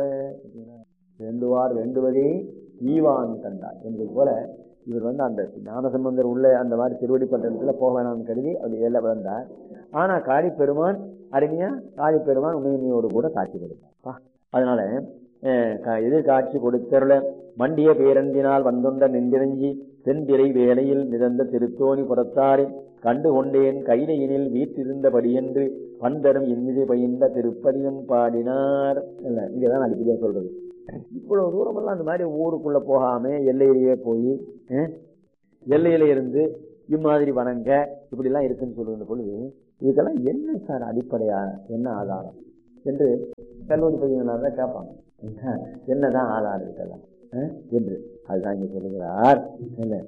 வேண்டுவார் வேண்டுவதே ஈவான் கண்டார் என்பது போல இவர் வந்து அந்த ஞானசம்பந்தர் உள்ள அந்த மாதிரி திருவடி பட்டணத்துல போக வேணாம்னு கருதி அது எல்லை வந்தார் ஆனா காளி பெருமான் அருமையா காளி பெருமான் உண்மையோடு கூட காட்சி கொடுத்தார் அதனால அஹ், க- எதிர்காட்சி கொடுத்தருள மண்டிய பேரண்டினால் வந்துண்ட நெஞ்சிரஞ்சி தென்திரை வேலையில் மிதந்த திருத்தோணி புறத்தாரில் கண்டு கொண்டேன் கைலையினில் வீற்றிருந்தபடி என்று பந்தரும் இன்னிது பயின்ற திருப்பதியும் பாடினார் இல்ல இங்கதான் அடிப்படையா சொல்றது இவ்வளவு தூரமெல்லாம் அந்த மாதிரி ஊருக்குள்ள போகாம எல்லையிலேயே போய் அஹ், எல்லையில இருந்து இம்மாதிரி வணங்க இப்படி எல்லாம் இருக்குன்னு சொல்லுகின்ற பொழுது இதெல்லாம் என்ன சார் அடிப்படையா என்ன ஆதாரம் என்று கல்லூரி பதிவுனா தான் கேட்பாங்க என்னதான் ஆதாரம் இருக்கலாம் என்று அதுதான் இங்க சொல்லுகிறார் என்ன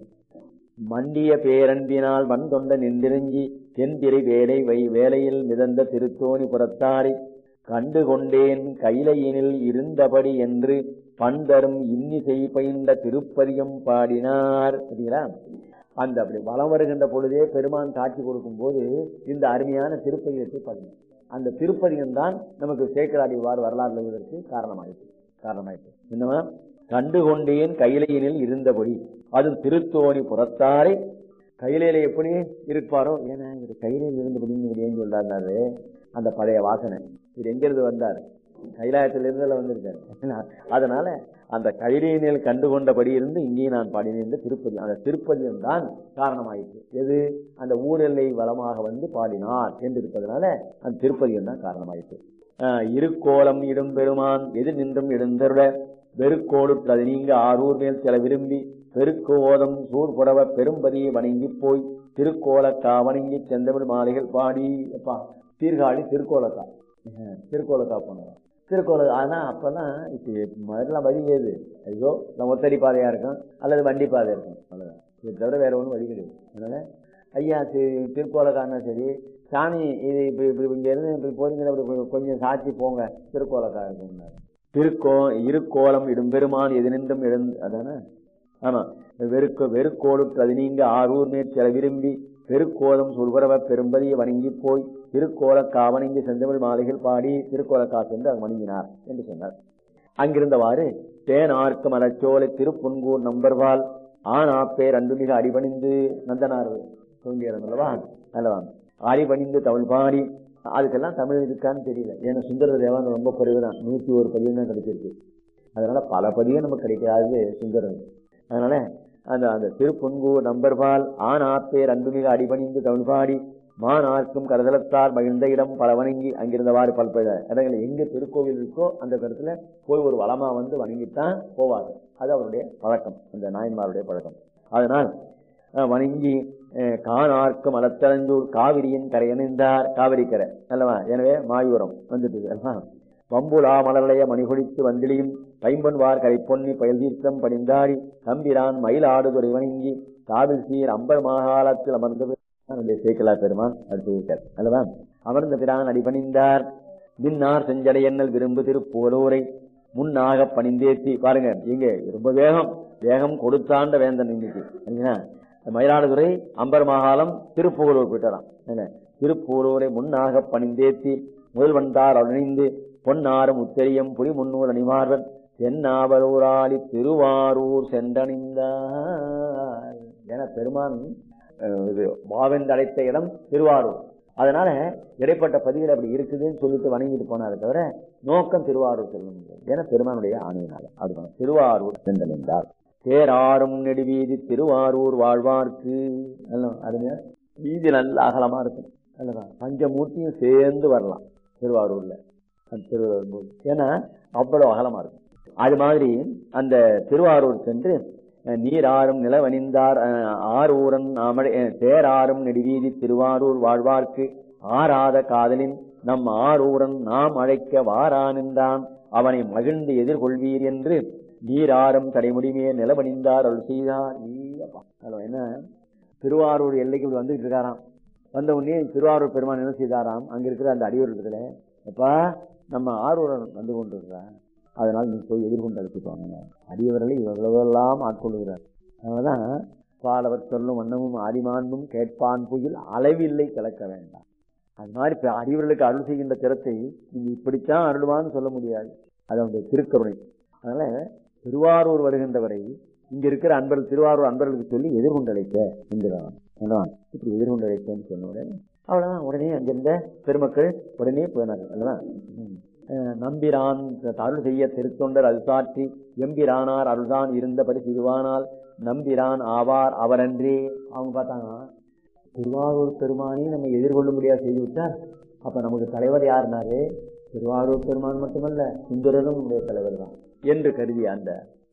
மண்டிய பேரன்பினால் வந்தொண்ட நின்றிருஞ்சி தென்திரை வேலை வை வேலையில் மிதந்த திருத்தோணி புறத்தாரை கண்டு கொண்டேன் கைலையினில் இருந்தபடி என்று பண்தரும் இன்னிசை பயின்ற திருப்பதியம் பாடினார் சரிங்களா அந்த அப்படி வலம் வருகின்ற பொழுதே பெருமான் காட்சி கொடுக்கும் போது இந்த அருமையான திருப்பதிகத்தை பாடினார் அந்த திருப்பதிகம் தான் நமக்கு சேக்கராடி வார் வரலாறு எழுதுவதற்கு காரணமாயிற்று காரணமாயிற்று என்னவா கண்டு கொண்டேன் கைலையினில் இருந்தபடி அது திருத்தோணி புறத்தாரை கையில எப்படி இருப்பாரோ ஏன்னா இது கையிலையில் இருந்தபடின்னு இவர் ஏன் சொல்றாரு அந்த பழைய வாசனை இது எங்கிருந்து வந்தார் கைலாயத்திலிருந்து வந்திருக்காரு அதனால அந்த கைலியினில் கண்டு கொண்டபடி இருந்து இங்கேயும் நான் பாடினேன் திருப்பதி அந்த திருப்பதியம் தான் காரணமாயிற்று எது அந்த ஊரெல்லை வளமாக வந்து பாடினார் என்று இருப்பதனால அந்த திருப்பதியம் தான் காரணமாயிற்று இருக்கோலம் இடும் பெருமான் எதிர் நின்றும் எழுந்தருட வெறுக்கோடு அது நீங்க ஆரூர் மேல் சில விரும்பி பெருக்கோதம் சூர்புடவ பெரும்பதியை வணங்கி போய் திருக்கோலக்கா வணங்கி செந்தமிழ் மாலைகள் பாடி அப்பா சீர்காழி திருக்கோலக்கா திருக்கோலக்கா போனோம் திருக்கோல ஆனால் அப்போல்லாம் முதல்ல வழி ஏது ஐயோ நம்ம ஒத்தடி பாதையாக இருக்கும் அல்லது வண்டி பாதை இருக்கும் அவ்வளோதான் இதை தவிர வேற ஒன்றும் வழி கிடையாது அதனால் ஐயா திருக்கோலக்கானா சரி சாமி இது இப்படி இப்படி இங்கேருந்து இப்படி போறீங்கன்னா இப்படி கொஞ்சம் சாட்சி போங்க திருக்கோலக்கா இருக்குன்னாரு திருக்கோ இருக்கோலம் இடும் பெருமான் எது நின்றும் எழுந்து அதானே ஆமா வெறுக்க வெறுக்கோடு அது நீங்க ஆரூர் மேற் சில விரும்பி பெருக்கோலம் சொல்பரவ பெரும்பதியை வணங்கி போய் திருக்கோலக்கா வணங்கி செந்தமிழ் மாலைகள் பாடி திருக்கோலக்கா சென்று அவர் வணங்கினார் என்று சொன்னார் அங்கிருந்தவாறு தேனார்க்கு மலச்சோலை திருப்புன்கூர் நம்பர்வால் ஆனா பேர் அன்பு மிக அடிபணிந்து நந்தனார் தோன்றியார் அல்லவா அல்லவா அடிபணிந்து தமிழ் பாடி அதுக்கெல்லாம் தமிழ் இருக்கான்னு தெரியல ஏன்னா சுந்தர தேவான் ரொம்ப குறைவு தான் நூற்றி ஒரு பதியம் தான் கிடைச்சிருக்கு அதனால பல பதியம் நமக்கு கிடைக்காது சுந்தரன் அதனால அந்த அந்த திருப்பொன்கூர் நம்பர்பால் ஆண் ஆப்பேர் அன்புமிக அடிபணிந்து தமிழ் பாடி மானார்க்கும் கரதலத்தார் மகிழ்ந்த இடம் பல வணங்கி அங்கிருந்தவாறு பல்பல இடங்கள் எங்க திருக்கோவில் இருக்கோ அந்த கருத்துல போய் ஒரு வளமா வந்து வணங்கித்தான் போவாங்க அது அவருடைய பழக்கம் அந்த நாயன்மாருடைய பழக்கம் அதனால் வணங்கி காணார்க்கும் மலத்தரஞ்சூர் காவிரியின் கரையணிந்தார் காவிரி கரை அல்லவா எனவே மாயூரம் வந்துட்டு அல்லவா வம்புலா மலர்ளைய மணிகொடித்து வந்திலியும் பைம்பன்வார் கரை பொன்னி பயல் தீர்த்தம் பணிந்தாடி தம்பிரான் மயிலாடுதுறை வணங்கி காவில் சீர் அம்பர் மாகாலத்தில் அமர்ந்த நம்முடைய சேக்கலா பெருமான் அடுத்து அல்லவா அமர்ந்த பிரான் அடிபணிந்தார் மின்னார் செஞ்சடை எண்ணல் விரும்பு திருப்போலூரை முன்னாக பணிந்தேத்தி பாருங்க இங்க ரொம்ப வேகம் வேகம் கொடுத்தாண்ட வேந்தன் இன்னைக்கு இல்லையா மயிலாடுதுறை அம்பர் மாகாளம் திருப்புகலூர் போயிட்டாராம் என்ன திருப்பூரூரை முன்னாக பணிந்தேத்தி முதல் வந்தார் அணிந்து பொன்னாரும் உத்தரியம் புலி முன்னூர் அணிமார்வன் தென்னாவலூராளி திருவாரூர் சென்றணிந்தார் என பெருமான் இது மாவென்று அழைத்த இடம் திருவாரூர் அதனால இடைப்பட்ட பதிவில் அப்படி இருக்குதுன்னு சொல்லிட்டு வணங்கிட்டு போனாரு தவிர நோக்கம் திருவாரூர் செல்ல முடியாது ஏன்னா பெருமானுடைய ஆணையினால அதுதான் திருவாரூர் சென்றடைந்தார் தேராறும் நெடுவீதி திருவாரூர் வாழ்வார்க்கு அருமையா வீதி நல்ல அகலமா இருக்கும் அல்லவா பஞ்சமூர்த்தியும் சேர்ந்து வரலாம் திருவாரூர்ல திருவாரூர் ஏன்னா அவ்வளவு அகலமா இருக்கும் அது மாதிரி அந்த திருவாரூர் சென்று நீராறும் நிலவணிந்தார் ஆரூரன் அமழை தேராறும் நெடுவீதி திருவாரூர் வாழ்வார்க்கு ஆறாத காதலின் நம் ஆரூரன் நாம் அழைக்க வாரானின்றான் அவனை மகிழ்ந்து எதிர்கொள்வீர் என்று நீராறும் தடைமுடிமே நிலவணிந்தார் அருள் செய்தார் என்ன திருவாரூர் எல்லைக்கு வந்துட்டு இருக்காராம் வந்த உடனே திருவாரூர் பெருமான் என்ன செய்தாராம் அங்க இருக்கிற அந்த அடியூரத்துல எப்பா நம்ம ஆரூரன் வந்து கொண்டிருக்கிறார் அதனால் நீ போய் எதிர்கொண்டு அழைச்சிட்டு அடியவர்களை இவ்வளவெல்லாம் ஆட்கொள்கிறார் அதனாலதான் பாலவர் சொல்லும் வண்ணமும் ஆதிமான்மும் கேட்பான் புயில் அளவில்லை கிளக்க வேண்டாம் அது மாதிரி இப்ப அடியவர்களுக்கு அருள் செய்கின்ற திறத்தை நீங்க இப்படித்தான் அருள்வான்னு சொல்ல முடியாது அது அவனுடைய திருக்கருணை அதனால திருவாரூர் வருகின்றவரை இங்க இருக்கிற அன்பர்கள் திருவாரூர் அன்பர்களுக்கு சொல்லி எதிர்கொண்டு அழைக்க என்கிறான் இப்படி எதிர்கொண்டு அழைக்கன்னு சொன்ன உடனே அவ்வளவுதான் உடனே அங்கிருந்த பெருமக்கள் உடனே போயினார்கள் அல்லவா நம்பிரான் அருள் செய்ய திருத்தொண்டர் அது சாற்றி எம்பிரானார் அருள்தான் இருந்தபடி சிறுவானால் நம்பிரான் ஆவார் அவரன்றே அவங்க பார்த்தாங்க திருவாரூர் பெருமானையும் நம்ம எதிர்கொள்ள முடியாது செய்து விட்டார் அப்ப நமக்கு தலைவர் யாருனாரு திருவாரூர் பெருமான் மட்டுமல்ல சுந்தரரும் நம்முடைய தலைவர் தான் என்று கருதி அந்த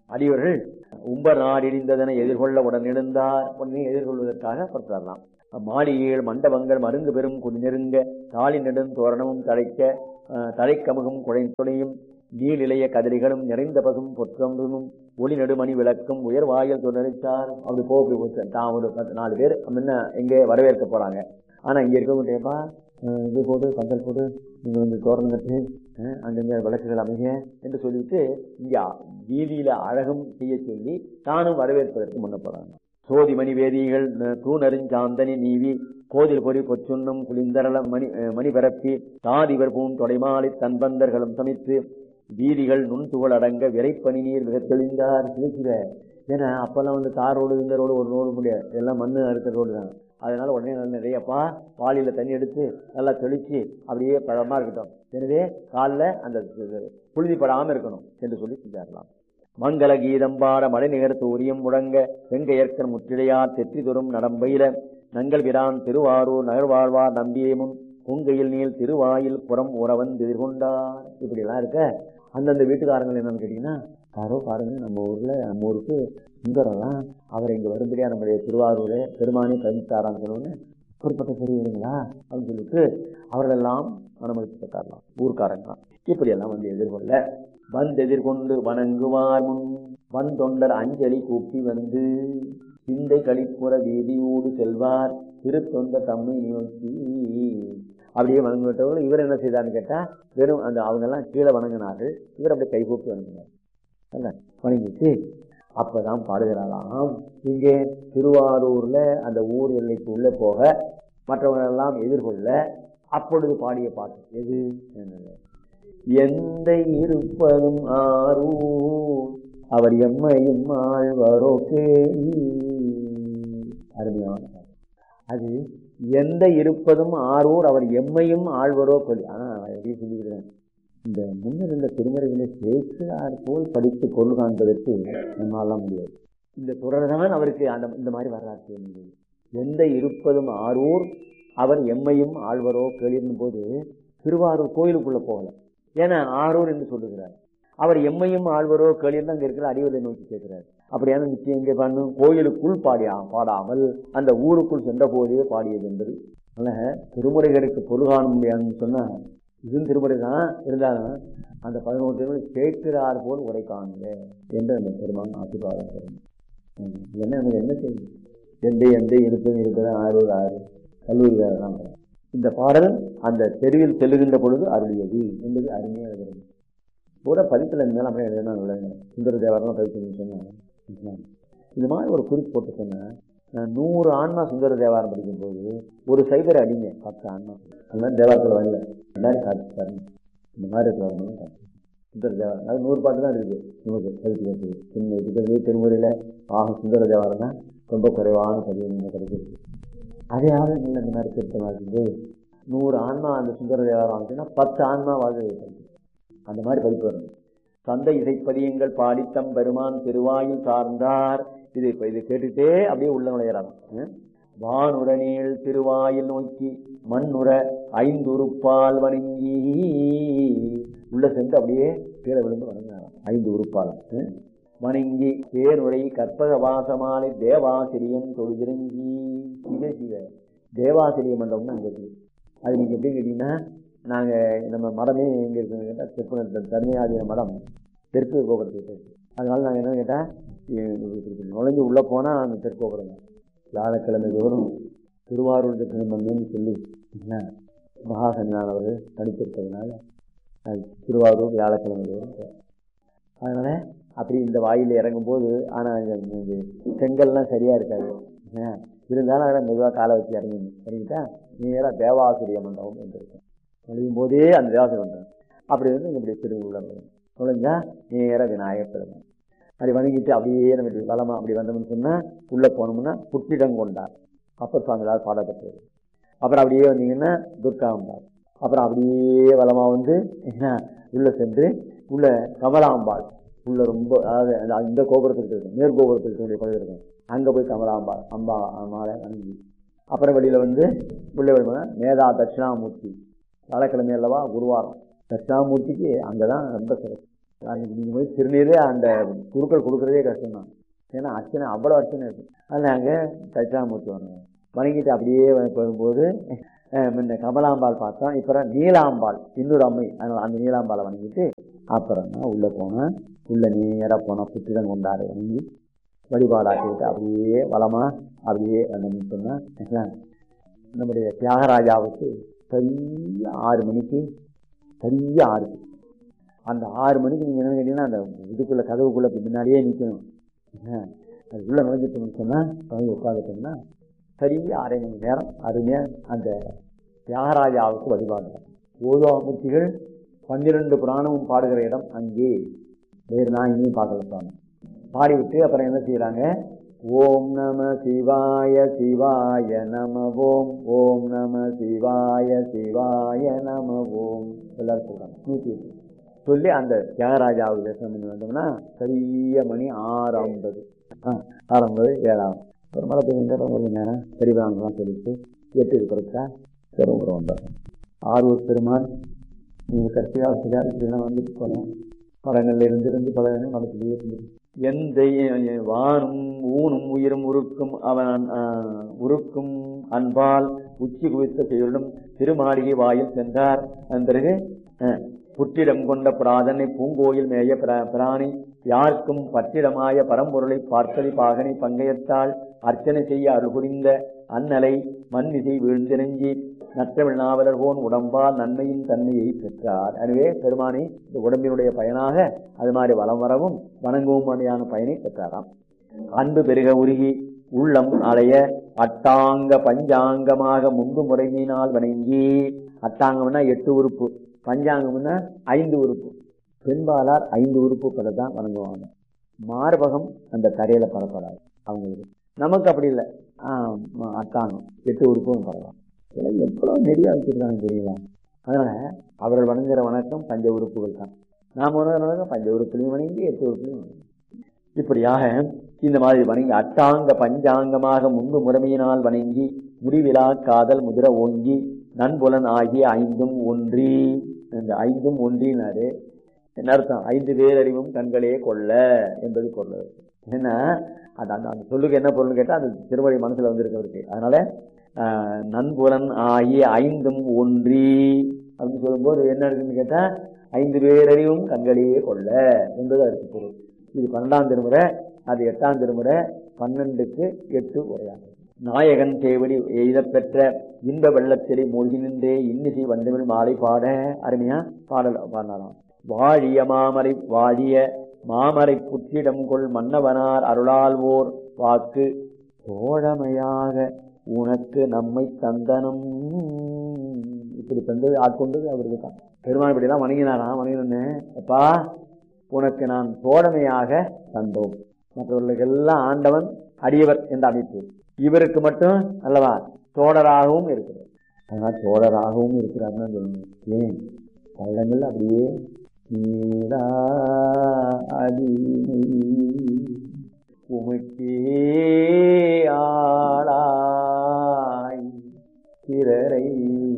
அடியவர்கள் உம்பர் நாடிடிந்ததனை எதிர்கொள்ள உடன் எழுந்தார் உடனே எதிர்கொள்வதற்காக புறப்படலாம் மாளிகைகள் மண்டபங்கள் மருங்கு பெரும் குடி நெருங்க தாலி நெடும் தோரணமும் தழைக்க அஹ், தலைக்கமுகும் குழைத்துணையும் நீளிலைய கதிரிகளும் நிறைந்த பசும் பொற்றம்பும் ஒளி நெடுமணி விளக்கும் உயர் வாயில் தொடர்ச்சார் அப்படி போக போய் போச்சு. தான் ஒரு பத்து நாலு பேர் முன்ன எங்கே வரவேற்க போறாங்க ஆனா இங்க இருக்கவங்கப்பா இது போட்டு பந்தல் போட்டு நீங்க வந்து தோரணம் கட்டு அஹ், அங்கங்க விளக்குகள் அமைங்க என்று சொல்லிட்டு இங்க வீதியில அழகும் செய்ய சொல்லி தானும் வரவேற்பதற்கு முன்ன போறாங்க சோதிமணி வேதிகள் அஹ், தூணறிஞ்சாந்தனி நீவி கோதில் பொறி பொச்சுன்னும் குளிந்தரள மணி அஹ், மணி பரப்பி தாதிவர் பூம் தொடைமாலை தன்பந்தர்களும் சமைத்து வீதிகள் நுண்துகள் அடங்க விரைப்பனி நீர் மிக தெளிந்தார் சிவசிவ ஏன்னா அப்பெல்லாம் வந்து தார் ரோடு இந்த ரோடு ஒரு ரோடு முடியாது எல்லாம் மண்ணு அறுத்த ரோடு தான் அதனால உடனே நல்ல நிறையப்பா வாளியில தண்ணி எடுத்து நல்லா தெளிச்சு அப்படியே பழமா இருக்கட்டும் எனவே காலில் அந்த புழுதி படாம இருக்கணும் என்று சொல்லி செஞ்சாரலாம் மங்கள கீதம் பாட மழை நிகர்த்து உரியம் முழங்க வெங்கையற்கன் முற்றிடையார் தெற்றி தொறும் நடம்பயில நங்கள் பிரான் திருவாரூர் நகர்வாழ்வார் நம்பியேமுன் பொங்கையில் நீள் திருவாயில் புறம் உறவன் எதிர்கொண்டார் இப்படி எல்லாம் இருக்க அந்தந்த வீட்டுக்காரங்கள் என்னன்னு கேட்டீங்கன்னா யாரோ பாருங்க நம்ம ஊர்ல நம்ம ஊருக்கு சுந்தரெல்லாம் அவர் இங்க வரும்படியா நம்முடைய திருவாரூர் பெருமானி பதித்தாரான்னு சொன்னோன்னு குறிப்பிட்ட பெரியவங்களா அப்படின்னு சொல்லிட்டு அவர்களெல்லாம் மனமளிக்கப்பட்டாரலாம் ஊர்க்காரங்களாம் இப்படியெல்லாம் வந்து எதிர்கொள்ள வந்து எதிர்கொண்டு வணங்குவார் முன் வன் தொண்டர் அஞ்சலி கூப்பி வந்து சிந்தை கழிப்புற வீதியோடு செல்வார் திருத்தொண்ட தம்மை நோக்கி அப்படியே வணங்கிவிட்டவர்கள் இவர் என்ன செய்தார்னு கேட்டா வெறும் அந்த அவங்க எல்லாம் கீழே வணங்கினார்கள் இவர் அப்படியே கைகூப்பி வணங்கினார் அல்ல வணங்கிட்டு அப்பதான் பாடுகிறாராம் இங்கே திருவாரூர்ல அந்த ஊர் எல்லைக்கு உள்ள போக மற்றவர்கள் எல்லாம் எதிர்கொள்ள அப்பொழுது பாடிய பாட்டு எது என்னது? எந்த இருப்பதும் ஆரூர் அவர் எம்மையும் ஆழ்வாரோ கேள்வி அருமையான பாட்டு. அது எந்த இருப்பதும் ஆரூர் அவர் எம்மையும் ஆழ்வரோ கொல்லி ஆனா நான் எப்படி சொல்லிக்கிறேன் இந்த முன்னர் இந்த திருமறைகளை சேர்க்கிறார் போல் படித்து பொருள் காண்பதற்கு நம்மளால முடியாது இந்த தொடர் தான் அவருக்கு அந்த இந்த மாதிரி வரலாறு செய்ய முடியும் எந்த இருப்பதும் ஆரூர் அவர் எம்மையும் ஆழ்வரோ கேளிரும் போது திருவாரூர் கோயிலுக்குள்ள போகல ஏன்னா ஆரூர் என்று சொல்லுகிறார் அவர் எம்மையும் ஆழ்வரோ கேளிர்னு அங்க இருக்கிற அடிவரை நோக்கி கேட்கிறார் அப்படியான நிச்சயம் எங்கே பண்ணும் கோயிலுக்குள் பாடியா பாடாமல் அந்த ஊருக்குள் சென்ற போதே பாடியது என்பது அதனால திருமுறைகளுக்கு பொருள் காண முடியாதுன்னு சொன்னா இதுவும் திருமுறை தான் இருந்தாலும் அந்த பதினோரு திருமுறை கேட்கிறார் போல் உரை காணுங்க என்று அந்த பெருமான் ஆசீர்வாதம் பெறும் என்ன நமக்கு என்ன செய்யும் எந்த எந்த இருப்பது இருப்பது ஆறு ஆறு கல்லூரி தான் இந்த பாடல் அந்த தெருவில் செல்லுகின்ற பொழுது அருளியது என்பது அருமையாக இருக்கிறது பூரா பதிப்பில் இருந்தாலும் அப்படியே எழுதினா நல்லது சுந்தர தேவரெல்லாம் பதிப்பு சொன்னா இந்த மாதிரி ஒரு குறிப்பு போட்டு சொன்னேன் நான் நூறு ஆன்மா சுந்தர தேவாரம் படிக்கும்போது ஒரு சைபர் அடிங்க பத்து ஆன்மா அந்த மாதிரி தேவாரத்தில் வரல எல்லாரும் காத்து தரணும் இந்த மாதிரி இருக்கிறவங்களும் காத்து சுந்தர தேவாரம் அது நூறு பாட்டு தான் இருக்குது நமக்கு பதிப்பு கேட்டு சின்ன இருக்கிறதே திருமுறையில் ஆக சுந்தர தேவாரம் தான் ரொம்ப குறைவான பதிவு கிடைக்கிறது அதையாவது இல்லை இந்த மாதிரி திருத்தமாக இருக்குது நூறு ஆன்மா அந்த சுந்தர தேவாரம் வந்துச்சுன்னா பத்து ஆன்மாவாக கிடைக்கும் அந்த மாதிரி பதிப்பு வரணும் சந்தை இசைப்பதியங்கள் பாடித்தம் பெருமான் திருவாயில் சார்ந்தார் இது இப்ப இது கேட்டுட்டே அப்படியே உள்ள நுழையிறாங்க ம்? வானுடனேல் திருவாயில் நோக்கி மண்ணுற ஐந்துருப்பால் வணங்கி உள்ள சென்று அப்படியே கீழே விழுந்து வணங்கினாராம் ஐந்து உறுப்பால் ம்? வணங்கி பேருரை கற்பக வாசமாலை தேவாசிரியம் தொழுதிரங்கி சிவ சிவ தேவாசிரிய மண்டபம்னு அங்கே இருக்குது அது நீங்க எப்படி கேட்டீங்கன்னா நாங்க நம்ம மடமே எங்க இருக்குன்னு கேட்டா தெற்கு தர்மயாதீன மடம் தெற்கு கோபுரத்துக்கு இருக்கு அதனால நாங்க என்ன கேட்டா எ- நுழைஞ்சு உள்ள போனா அந்த தெற்கு கோபுரம் தான். வியாழக்கிழமை தோறும் திருவாரூர் திருமணம்னு சொல்லி என்ன, மகாசன்யான் அவர்கள் தனித்திருப்பதனால அது திருவாரூர் வியாழக்கிழமை தோறும் போறோம். அதனால அப்படி இந்த வாயில இறங்கும் போது ஆனா இந்த இந்த செங்கல்லாம் சரியா இருக்காது என்ன, இருந்தாலும் அதில் மெதுவாக காலை வச்சு இறங்கி இறங்கிட்டா நேராக தேவாசிரிய மண்டபம் என்று இருக்கும் நுழையும் போதே அந்த தேவாசிரிய மண்டபம் அப்படி வந்து இங்க இப்படி திருவிழா நுழைஞ்சா நேராக விநாயகர் பெருமான் அப்படி வணங்கிட்டு அப்படியே நம்ம இப்படி வளமா அப்படி வந்தோம்னு சொன்னா உள்ள போனோம்னா புற்றிடம் கொண்டார் அப்பர் சுவாமிகளால் பாடப்பட்டது அப்புறம் அப்படியே வந்தீங்கன்னா துர்காம்பாள் அப்புறம் அப்படியே வளமா வந்து என்ன உள்ள சென்று உள்ள கமலாம்பாள் உள்ள ரொம்ப அதாவது அந்த- இந்த கோபுரத்துக்கு இருக்கும் மேற்கு கோபுரத்துக்கு இருக்கக்கூடிய பகுதி இருக்கும் அங்க போய் கமலாம்பாள் அம்பா மாலை வணங்கி அப்புறம் வெளியில வந்து உள்ள வெளியே மேதா தட்சிணாமூர்த்தி வியாழக்கிழமை அல்லவா குருவாரம் தட்சிணாமூர்த்திக்கு அங்கதான் ரொம்ப சிறப்பு அன்னைக்கு நீங்க போய் திருநீரே அந்த குருக்கள் கொடுக்கறதே கஷ்டம் தான் ஏன்னா அர்ச்சனை அவ்வளோ அர்ச்சனை இருக்கு அதில் அங்கே தட்சிணாமூர்த்தி வரணும் வணங்கிட்டு அப்படியே வரும்போது அஹ், முன்ன கமலாம்பாள் பார்த்தோம் இப்போ நீலாம்பாள் இன்னொரு அம்மை அதனால அந்த நீலாம்பாளை வணங்கிட்டு அப்புறம் தான் உள்ளே போனேன் உள்ள நேராக போனால் புத்திரன் கொண்டாட வணங்கி வழிபாடாக்கிட்டு அப்படியே வளமா அப்படியே வந்தோம்னு சொன்னா நம்முடைய தியாகராஜாவுக்கு சரியா ஆறு மணிக்கு சரியா ஆறு அந்த ஆறு மணிக்கு நீங்க என்ன கேட்டீங்கன்னா அந்த இதுக்குள்ள கதவுக்குள்ள இப்படி முன்னாடியே நிற்கணும் என்ன, அது உள்ள நுழைஞ்சிட்டோம்னு சொன்னா போய் உட்காந்துட்டோம்னா சரியா அரை மணி நேரம் அருமையா அந்த தியாகராஜாவுக்கு வழிபாடு ஓதுவாமூர்த்திகள் பன்னிரண்டு புராணமும் பாடுகிற இடம் அங்கே வேறு நான் இனியும் பார்க்கல சுவாமி பாடிவிட்டு அப்புறம் என்ன செய்யறாங்க ஓம் நம சிவாய சிவாய நம ஓம் ஓம் நம சிவாய சிவாய நம ஓம் எல்லாரும் சொல்றாங்க நூத்தி எட்டு சொல்லி அந்த தியாகராஜாவுக்கு தரிசனம் பண்ணி வந்தோம்னா சரிய மணி ஆறு ஐம்பது ஆறு ஐம்பது ஏழாம் ஒரு மழை பெய்யுங்க ஒரு நேரம் பெரியவங்கலாம் சொல்லிட்டு எட்டுக்கு பிறக்கா பெரும்புறம் வந்தார் ஆரூர் பெருமான் நீங்கள் கடைசி காலத்துக்காக இப்படிலாம் வந்துட்டு போனோம் மரங்கள்ல இருந்து இருந்து பல மரத்துலேயே இருந்துட்டு எந்த வானும் ஊனும் உயிரும் உருக்கும் அவன் ஆஹ், உருக்கும் அன்பால் உச்சி குவித்த செய்யுடன் திருமாளிகை வாயில் சென்றார் அதன் பிறகு ஆஹ், புற்றிடம் கொண்ட பிராதனை பூங்கோயில் மேய பிர- பிராணி யாருக்கும் பற்றிடமாய பரம்பொருளை பார்த்ததி பாகனை பங்கையத்தால் அர்ச்சனை செய்ய அருள் புரிந்த அன்னலை மண்மிசை வீழ்ந்திரஞ்சி நற்றமிழ் நாவலர் போன் உடம்பால் நன்மையின் தன்மையை பெற்றார் எனவே பெருமானி இந்த உடம்பினுடைய பயனாக அது மாதிரி வலம் வரவும் வணங்கவும் மாதிரியான பயனை பெற்றாராம் அன்பு பெருக உருகி உள்ளம் அலைய அட்டாங்க பஞ்சாங்கமாக முன்பு முறைமையினால் வணங்கி அட்டாங்கம்னா எட்டு உறுப்பு பஞ்சாங்கம்னா ஐந்து உறுப்பு பெண்பாலார் ஐந்து உறுப்புகளை தான் வணங்குவாங்க மார்பகம் அந்த தரையில பரப்படாது அவங்களுக்கு நமக்கு அப்படி இல்லை ஆஹ் ம- அட்டாங்கம் எட்டு உறுப்பும் பரவாயில்ல இதெல்லாம் எவ்வளவு நெறியா வச்சிருக்காங்க தெரியல அதனால அவர்கள் வணங்குற வணக்கம் பஞ்ச உறுப்புகள் தான் நாம் வணங்குற வணக்கம் பஞ்ச உறுப்புலையும் வணங்கி எட்டு உறுப்புலையும் வணங்கி இப்படியாக இந்த மாதிரி வணங்கி அட்டாங்க பஞ்சாங்கமாக முன்பு முறைமையினால் வணங்கி முடிவிலா காதல் முதிர ஓங்கி நண்புலன் ஆகிய ஐந்தும் ஒன்றி இந்த ஐந்தும் ஒன்றினாரு என்ன அர்த்தம் ஐந்து பேரறிவும் கண்களே கொள்ள என்பது பொருள் ஏன்னா அந்த அந்த அந்த சொல்லுக்கு என்ன பொருள்னு கேட்டால் அந்த திருமறை மனசுல வந்திருக்கிறதுக்கு அதனால ஆஹ், நண்புலன் ஆகிய ஐந்தும் ஒன்றி அப்படின்னு சொல்லும்போது என்ன இருக்குன்னு கேட்டா ஐந்து பேரறிவும் கண்களே கொள்ள என்பது அதுக்கு பொருள் இது பன்னெண்டாம் திருமுறை அது எட்டாம் திருமுறை பன்னெண்டுக்கு எட்டு உரையாகும் நாயகன் தேவடி எய்தப் பெற்ற இன்ப வெள்ளத்திலே மூழ்கி நின்றே இன்னிசை வந்தமிழ் மாலை பாட அருமையா பாடல் பாடலாம் வாழிய மாமரை வாழிய மாமரை புற்றிடம் கொள் மன்னவனார் அருளால்வோர் வாக்கு தோழமையாக உனக்கு நம்மை தந்தனம் இப்படி தந்தது ஆட்கொண்டது அவருக்கு தான் பெருமாள் இப்படிலாம் வணங்கினாராம் வணங்கினே அப்பா உனக்கு நான் தோழமையாக தந்தோம் மற்றவர்களுக்கெல்லாம் ஆண்டவன் அடியவர் என்ற அமைப்பு இவருக்கு மட்டும் அல்லவா தோழராகவும் இருக்கிறார் அதனால தோழராகவும் இருக்கிறார்னு சொல்லணும் ஏன் பள்ளங்கள் அப்படியே நீடா அடிமை உமக்கே ஆளாய் பிறரை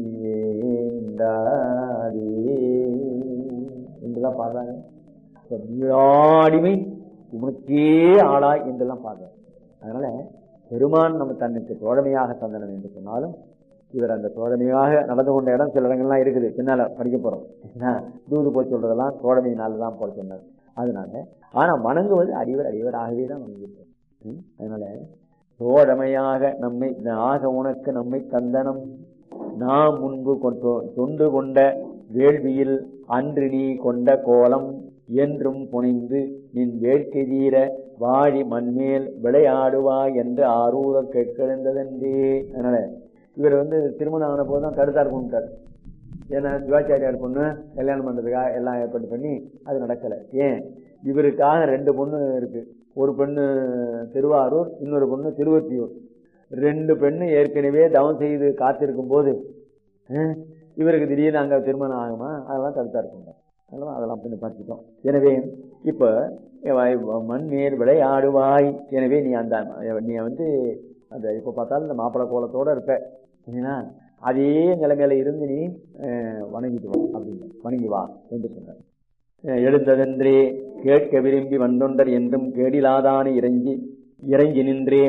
வேண்டாதே என்றுதான் பாடுறாங்க இப்ப நீடாடிமை உமக்கே ஆளாய் என்றெல்லாம் பாடுறாங்க அதனால பெருமான் நம்ம தன்னுக்கு தோழமையாக தந்தனம் என்று சொன்னாலும் இவர் அந்த தோழமையாக நடந்து கொண்ட இடம் சில இடங்கள்லாம் இருக்குது பின்னால படிக்க போறோம் என்ன, தூது போய் சொல்றதெல்லாம் தோழமையினால தான் போல சொன்னார் அதனால ஆனா வணங்குவது அடிவர் அடிவராகவே தான் வணங்கியிருக்கார் ம்? அதனால தோழமையாக நம்மை ஆக உனக்கு நம்மை தந்தனம் நாம் முன்பு கொண்டோ- தொண்டு கொண்ட வேள்வியில் அன்று நீ கொண்ட கோலம் என்றும் புனைந்து நின் வேட்கை தீர வாழி மண்மேல் விளையாடுவாய் என்று ஆரூர கேட்கிழந்ததென்றே அதனால இவர் வந்து திருமணம் ஆன போது தான் கருத்தார் கொண்டுட்டார் ஏன்னா சிவாச்சாரியார் பொண்ணு கல்யாணம் பண்றதுக்காக எல்லாம் ஏற்பாடு பண்ணி அது நடக்கல ஏன் இவருக்காக ரெண்டு பொண்ணு இருக்கு ஒரு பெண்ணு திருவாரூர் இன்னொரு பொண்ணு திருவத்தியூர் ரெண்டு பெண்ணு ஏற்கனவே தவம் செய்து காத்திருக்கும் போது அஹ், இவருக்கு திடீர்னு அங்க திருமணம் ஆகுமா அதெல்லாம் தடுத்தார் கொண்டார் அதெல்லாம் அதெல்லாம் பண்ணி பார்த்துட்டோம் எனவே இப்ப மண் மேல் விளையாடுவாய் எனவே நீ அந்த நீ வந்து அந்த இப்ப பார்த்தாலும் இந்த மாப்பிள்ளை கோலத்தோட இருப்ப சரிங்களா அதே நிலைமையில இருந்து நீ அஹ், வணங்கிட்டு வா அப்படின்னு வணங்கி வா என்று சொன்னார் அஹ் எழுந்ததென்றே கேட்க விரும்பி வந்தொண்டர் என்றும் கேடிலாதானே இறங்கி இறங்கி நின்றே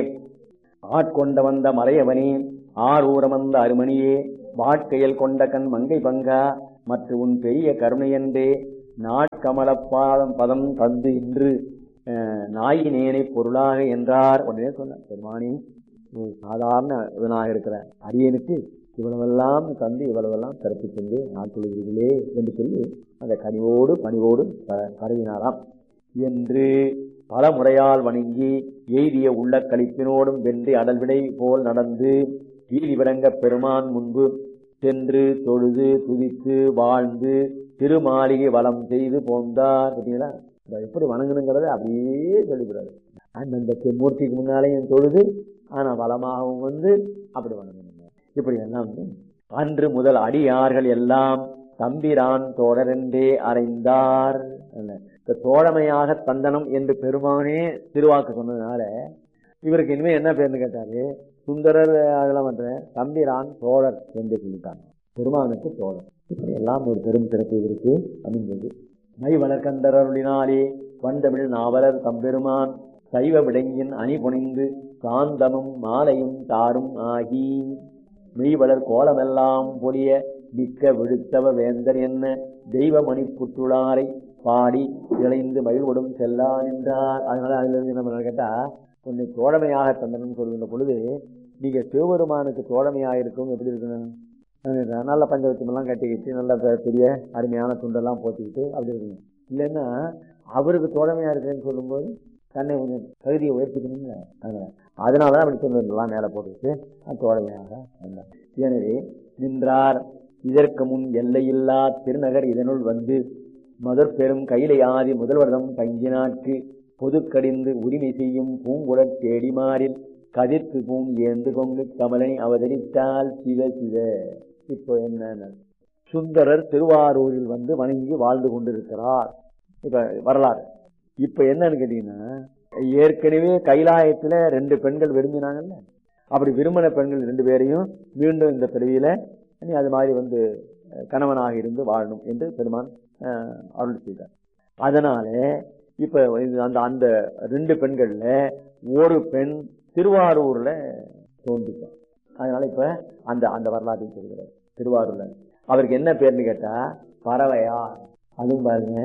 ஆட்கொண்ட வந்த மறையவனே ஆரூரம் வந்த அருமணியே வாட்கையில் கொண்ட கண் மங்கை பங்கா மற்ற உன் பெரிய கருணையன்றே நாட்கமலப்பாதம் பதம் தந்து இன்று அஹ், நாயினேனை பொருளாக என்றார் உடனே சொன்ன பெருமானி நீ சாதாரண இதனாக இருக்கிற அரியனுக்கு இவ்வளவெல்லாம் தந்து இவ்வளவெல்லாம் சிறப்பு சென்று நாட்கொள்கிறீர்களே என்று சொல்லி அந்த கனிவோடு பணிவோடு ப- பரவினாராம் என்று பல முறையால் வணங்கி எய்திய உள்ள களிப்பினோடும் வென்றி அடல்விடை போல் நடந்து வீதி விளங்க பெருமான் முன்பு சென்று தொழுது துதித்து வாழ்ந்து திருமாளிகை வலம் செய்து போந்தார் பார்த்தீங்களா இந்த எப்படி வணங்கணுங்கிறத அப்படியே சொல்லிவிடாது அந்தந்த மூர்த்திக்கு முன்னாலேயும் தொழுது ஆனா வளமாகவும் வந்து அப்படி வணங்கணும் இப்படி எல்லாம் வந்து அன்று முதல் அடியார்கள் எல்லாம் தம்பிரான் தோழரென்றே அறைந்தார் என்ன, இந்த தோழமையாக தந்தனம் என்று பெருமானே திருவாக்கு சொன்னதுனால இவருக்கு இனிமே என்ன பேர்னு கேட்டாரு சுந்தரர் அதெல்லாம் பண்ற தம்பிரான் தோழர் என்று சொல்லிட்டாங்க பெருமானுக்கு தோழர் இப்படி எல்லாம் ஒரு பெரும் சிறப்பு இவருக்கு அமைந்தது மை வளர்கந்தரருளினாலே வந்தமிழ் நாவலர் தம்பெருமான் சைவ விடங்கின் அணி புனைந்து சாந்தமும் மாலையும் தாரும் ஆகி மெய்வளர் கோலமெல்லாம் பொலிய மிக்க விழுத்தவ வேந்தர் என்ன தெய்வ மணிப்புற்றுளாரை பாடி இழைந்து மகிழ்வுடன் செல்லா நின்றார் அதனால அதுல இருந்து நம்ம கேட்டா உன்னை தோழமையாக தந்தனும் சொல்கின்ற பொழுது நீங்க சிவபெருமானுக்கு தோழமையாக இருக்கும் எப்படி இருக்கணும் அஹ் நல்ல பஞ்சவத்தியமெல்லாம் கட்டிக்கிட்டு நல்ல பெ- பெரிய அருமையான துண்டெல்லாம் போத்திக்கிட்டு அப்படி இருக்கணும் இல்லைன்னா அவருக்கு தோழமையா இருக்கிறேன்னு சொல்லும்போது தன்னை கொஞ்சம் தகுதியை உயர்த்திக்கணும்ல அதனால அதனால தான் அப்படி சொன்னதெல்லாம் மேலே போட்டுக்கிட்டு அது தோழமையாக வந்தார் எனவே நின்றார் இதற்கு முன் எல்லையில்லா திருநகர் இதனுள் வந்து மதர் பெரும் கைலை ஆதி முதல்வரிடம் பங்கினாற்கு பொதுக்கடிந்து உரிமை செய்யும் பூங்குழற் தேடிமாறில் கதிர்த்து பூம் ஏந்து கொங்கு கமலை அவதரித்தால் சிவ சிவ இப்போ என்ன சுந்தரர் திருவாரூரில் வந்து வணங்கி வாழ்ந்து கொண்டிருக்கிறார் இப்ப வரலாறு இப்ப என்னன்னு கேட்டீங்கன்னா ஏற்கனவே கைலாயத்துல ரெண்டு பெண்கள் விரும்பினாங்கல்ல அப்படி விரும்பின பெண்கள் ரெண்டு பேரையும் மீண்டும் இந்த பிறவியில நீ அது மாதிரி வந்து அஹ், கணவனாக இருந்து வாழணும் என்று பெருமான் அஹ், அருள் செய்தார் அதனால இப்ப இது அந்த அந்த ரெண்டு பெண்கள்ல ஒரு பெண் திருவாரூர்ல தோன்றிட்டார் அதனால இப்ப அந்த அந்த வரலாற்றை சொல்கிறார் திருவாரூர்ல அவருக்கு என்ன பேர்னு கேட்டா பறவையார் அதுவும் பாருங்க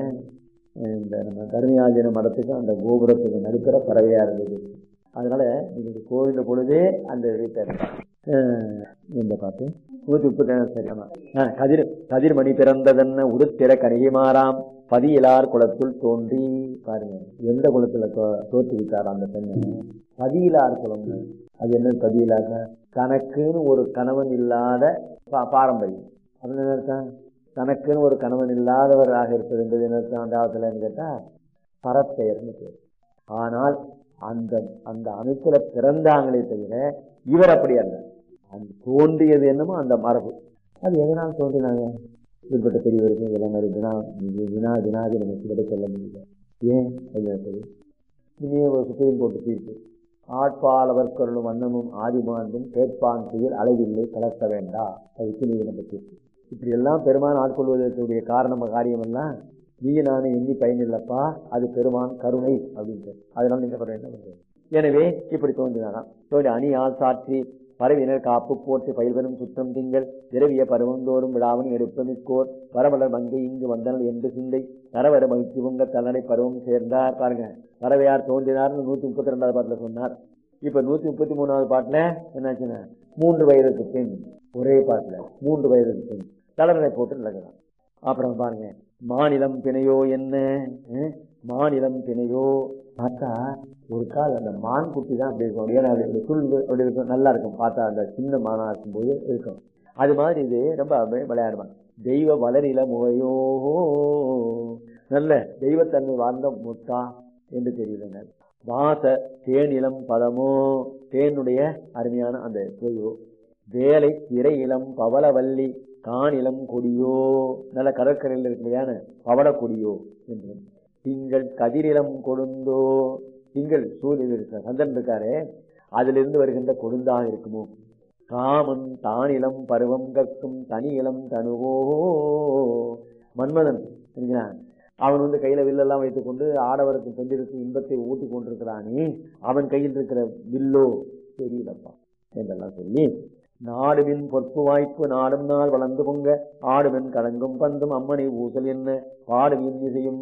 இந்த நம்ம தர்மியாஜன மடத்துக்கும் அந்த கோபுரத்துக்கு நடுக்கிற பறவையா இருந்தது அதனால நீங்க இது கோவிந்த பொழுதே அந்த வீட்டை இந்த பாட்டு நூத்தி முப்பத்தி சரி ஆமா ஆ, கதிர் கதிர்மணி பிறந்ததென்ன உடுத்திர கணிகைமாறாம் பதியிலார் குளத்துள் தோன்றி பாருங்க எந்த குளத்துல தோ- தோற்றுவித்தார் அந்த பெண்ணை பதியிலார் குளம் அது என்ன பதியிலார் தனக்குன்னு ஒரு கணவன் இல்லாத பா- பாரம்பரியம் அப்படின்னு என்ன அர்த்தம் தனக்குன்னு ஒரு கணவன் இல்லாதவராக இருப்பது என்பது என்ன அர்த்தம் அந்த காலத்துலன்னு கேட்டா பரப்பெயர்னு பேர் ஆனால் அந்த அந்த அமைப்புல பிறந்தாங்களே தவிர இவர் அப்படி அல்ல அந்த தோன்றியது என்னமோ அந்த மரபு அது எதனால் தோன்றினாங்க இப்படிப்பட்ட பெரியவருக்கு இதெல்லாம் மாதிரி வினா இது வினா வினாதி நமக்கு விட சொல்ல முடியல ஏன் அது இனியே ஒரு சுப்ரீம் கோர்ட்டு தீர்ப்பு ஆட்பாளவர்க்கருளும் வண்ணமும் ஆதிமாண்டும் கேட்பான் துயில் அளவில்லை கலக்க வேண்டா அதுக்கு நீதிமன்ற தீர்ப்பு இப்படி எல்லாம் பெருமான் ஆட்கொள்வதற்குரிய காரணம் காரியம் எல்லாம் நீ நானும் எண்ணி பயனில்லப்பா அது பெருமான் கருணை அப்படின்ட்டு அதனால நீங்க சொல்ற என்ன பண்றது? எனவே இப்படி தோன்றினாராம் தோன்றி அணி ஆள் சாற்றி பறவினர் காப்பு போற்றி பயில்வரும் சுற்றம் திங்கள் இரவிய பருவந்தோறும் விழாவன் எடுப்பமிக்கோர் வரவலர் மங்கை இங்கு வந்தனர் என்று சிந்தை தரவர மகிழ்ச்சி பொங்க தன்னடை பருவம் சேர்ந்தார் பாருங்க பறவையார் தோன்றினார்னு நூத்தி முப்பத்தி ரெண்டாவது பாட்டுல சொன்னார் இப்ப நூத்தி முப்பத்தி மூணாவது பாட்டுல என்னாச்சுன்னா மூன்று வயதுக்கு பெண் ஒரே பாட்டுல மூன்று வயதுக்கு பெண் தலைவரை போட்டு நடக்கிறான் அப்புறம் பாருங்க மாநிலம் பிணையோ என்ன அஹ், மாநிலம் பிணையோ பார்த்தா ஒரு கால் அந்த மான் குட்டி தான் அப்படி இருக்கும் ஏன்னா அப்படி அப்படி துள்ளு அப்படி இருக்கும் நல்லா இருக்கும் பார்த்தா அந்த சின்ன மானா இருக்கும்போது இருக்கும் அது மாதிரி இது ரொம்ப அப்படியே விளையாடுவான் தெய்வ வளரில முகையோ நல்ல தெய்வத்தன்மை வாழ்ந்த முத்தா என்று தெரியல வாச தேனிலம் பதமோ தேனுடைய அருமையான அந்த சுவையோ வேலை திரை இளம் பவளவல்லி காணிலம் கொடியோ நல்ல கடற்கரையில் இருக்கிறையான பவள கொடியோ என்று திங்கள் கதிரிலம் கொழுந்தோ திங்கள் சூரியன் இருக்க சந்திரன் இருக்காரே அதிலிருந்து வருகின்ற கொழுந்தாக இருக்குமோ காமன் தானிலம் பருவம் கற்கும் தனி இளம் தனுவோ மன்மதன் சரிங்களா அவன் வந்து கையில வில்லெல்லாம் வைத்துக்கொண்டு ஆடவருக்கு பெண்டிருக்கு இன்பத்தை ஊட்டி கொண்டிருக்கிறானே அவன் கையில் இருக்கிற வில்லோ தெரியலப்பா என்றெல்லாம் சொல்லி நாடுவின் பொற்பு வாய்ப்பு நாடும் நாள் வளர்ந்து பொங்க ஆடுவன் கடங்கும் பந்தும் அம்மனை ஊசல் என்ன பாடுவின் இசையும்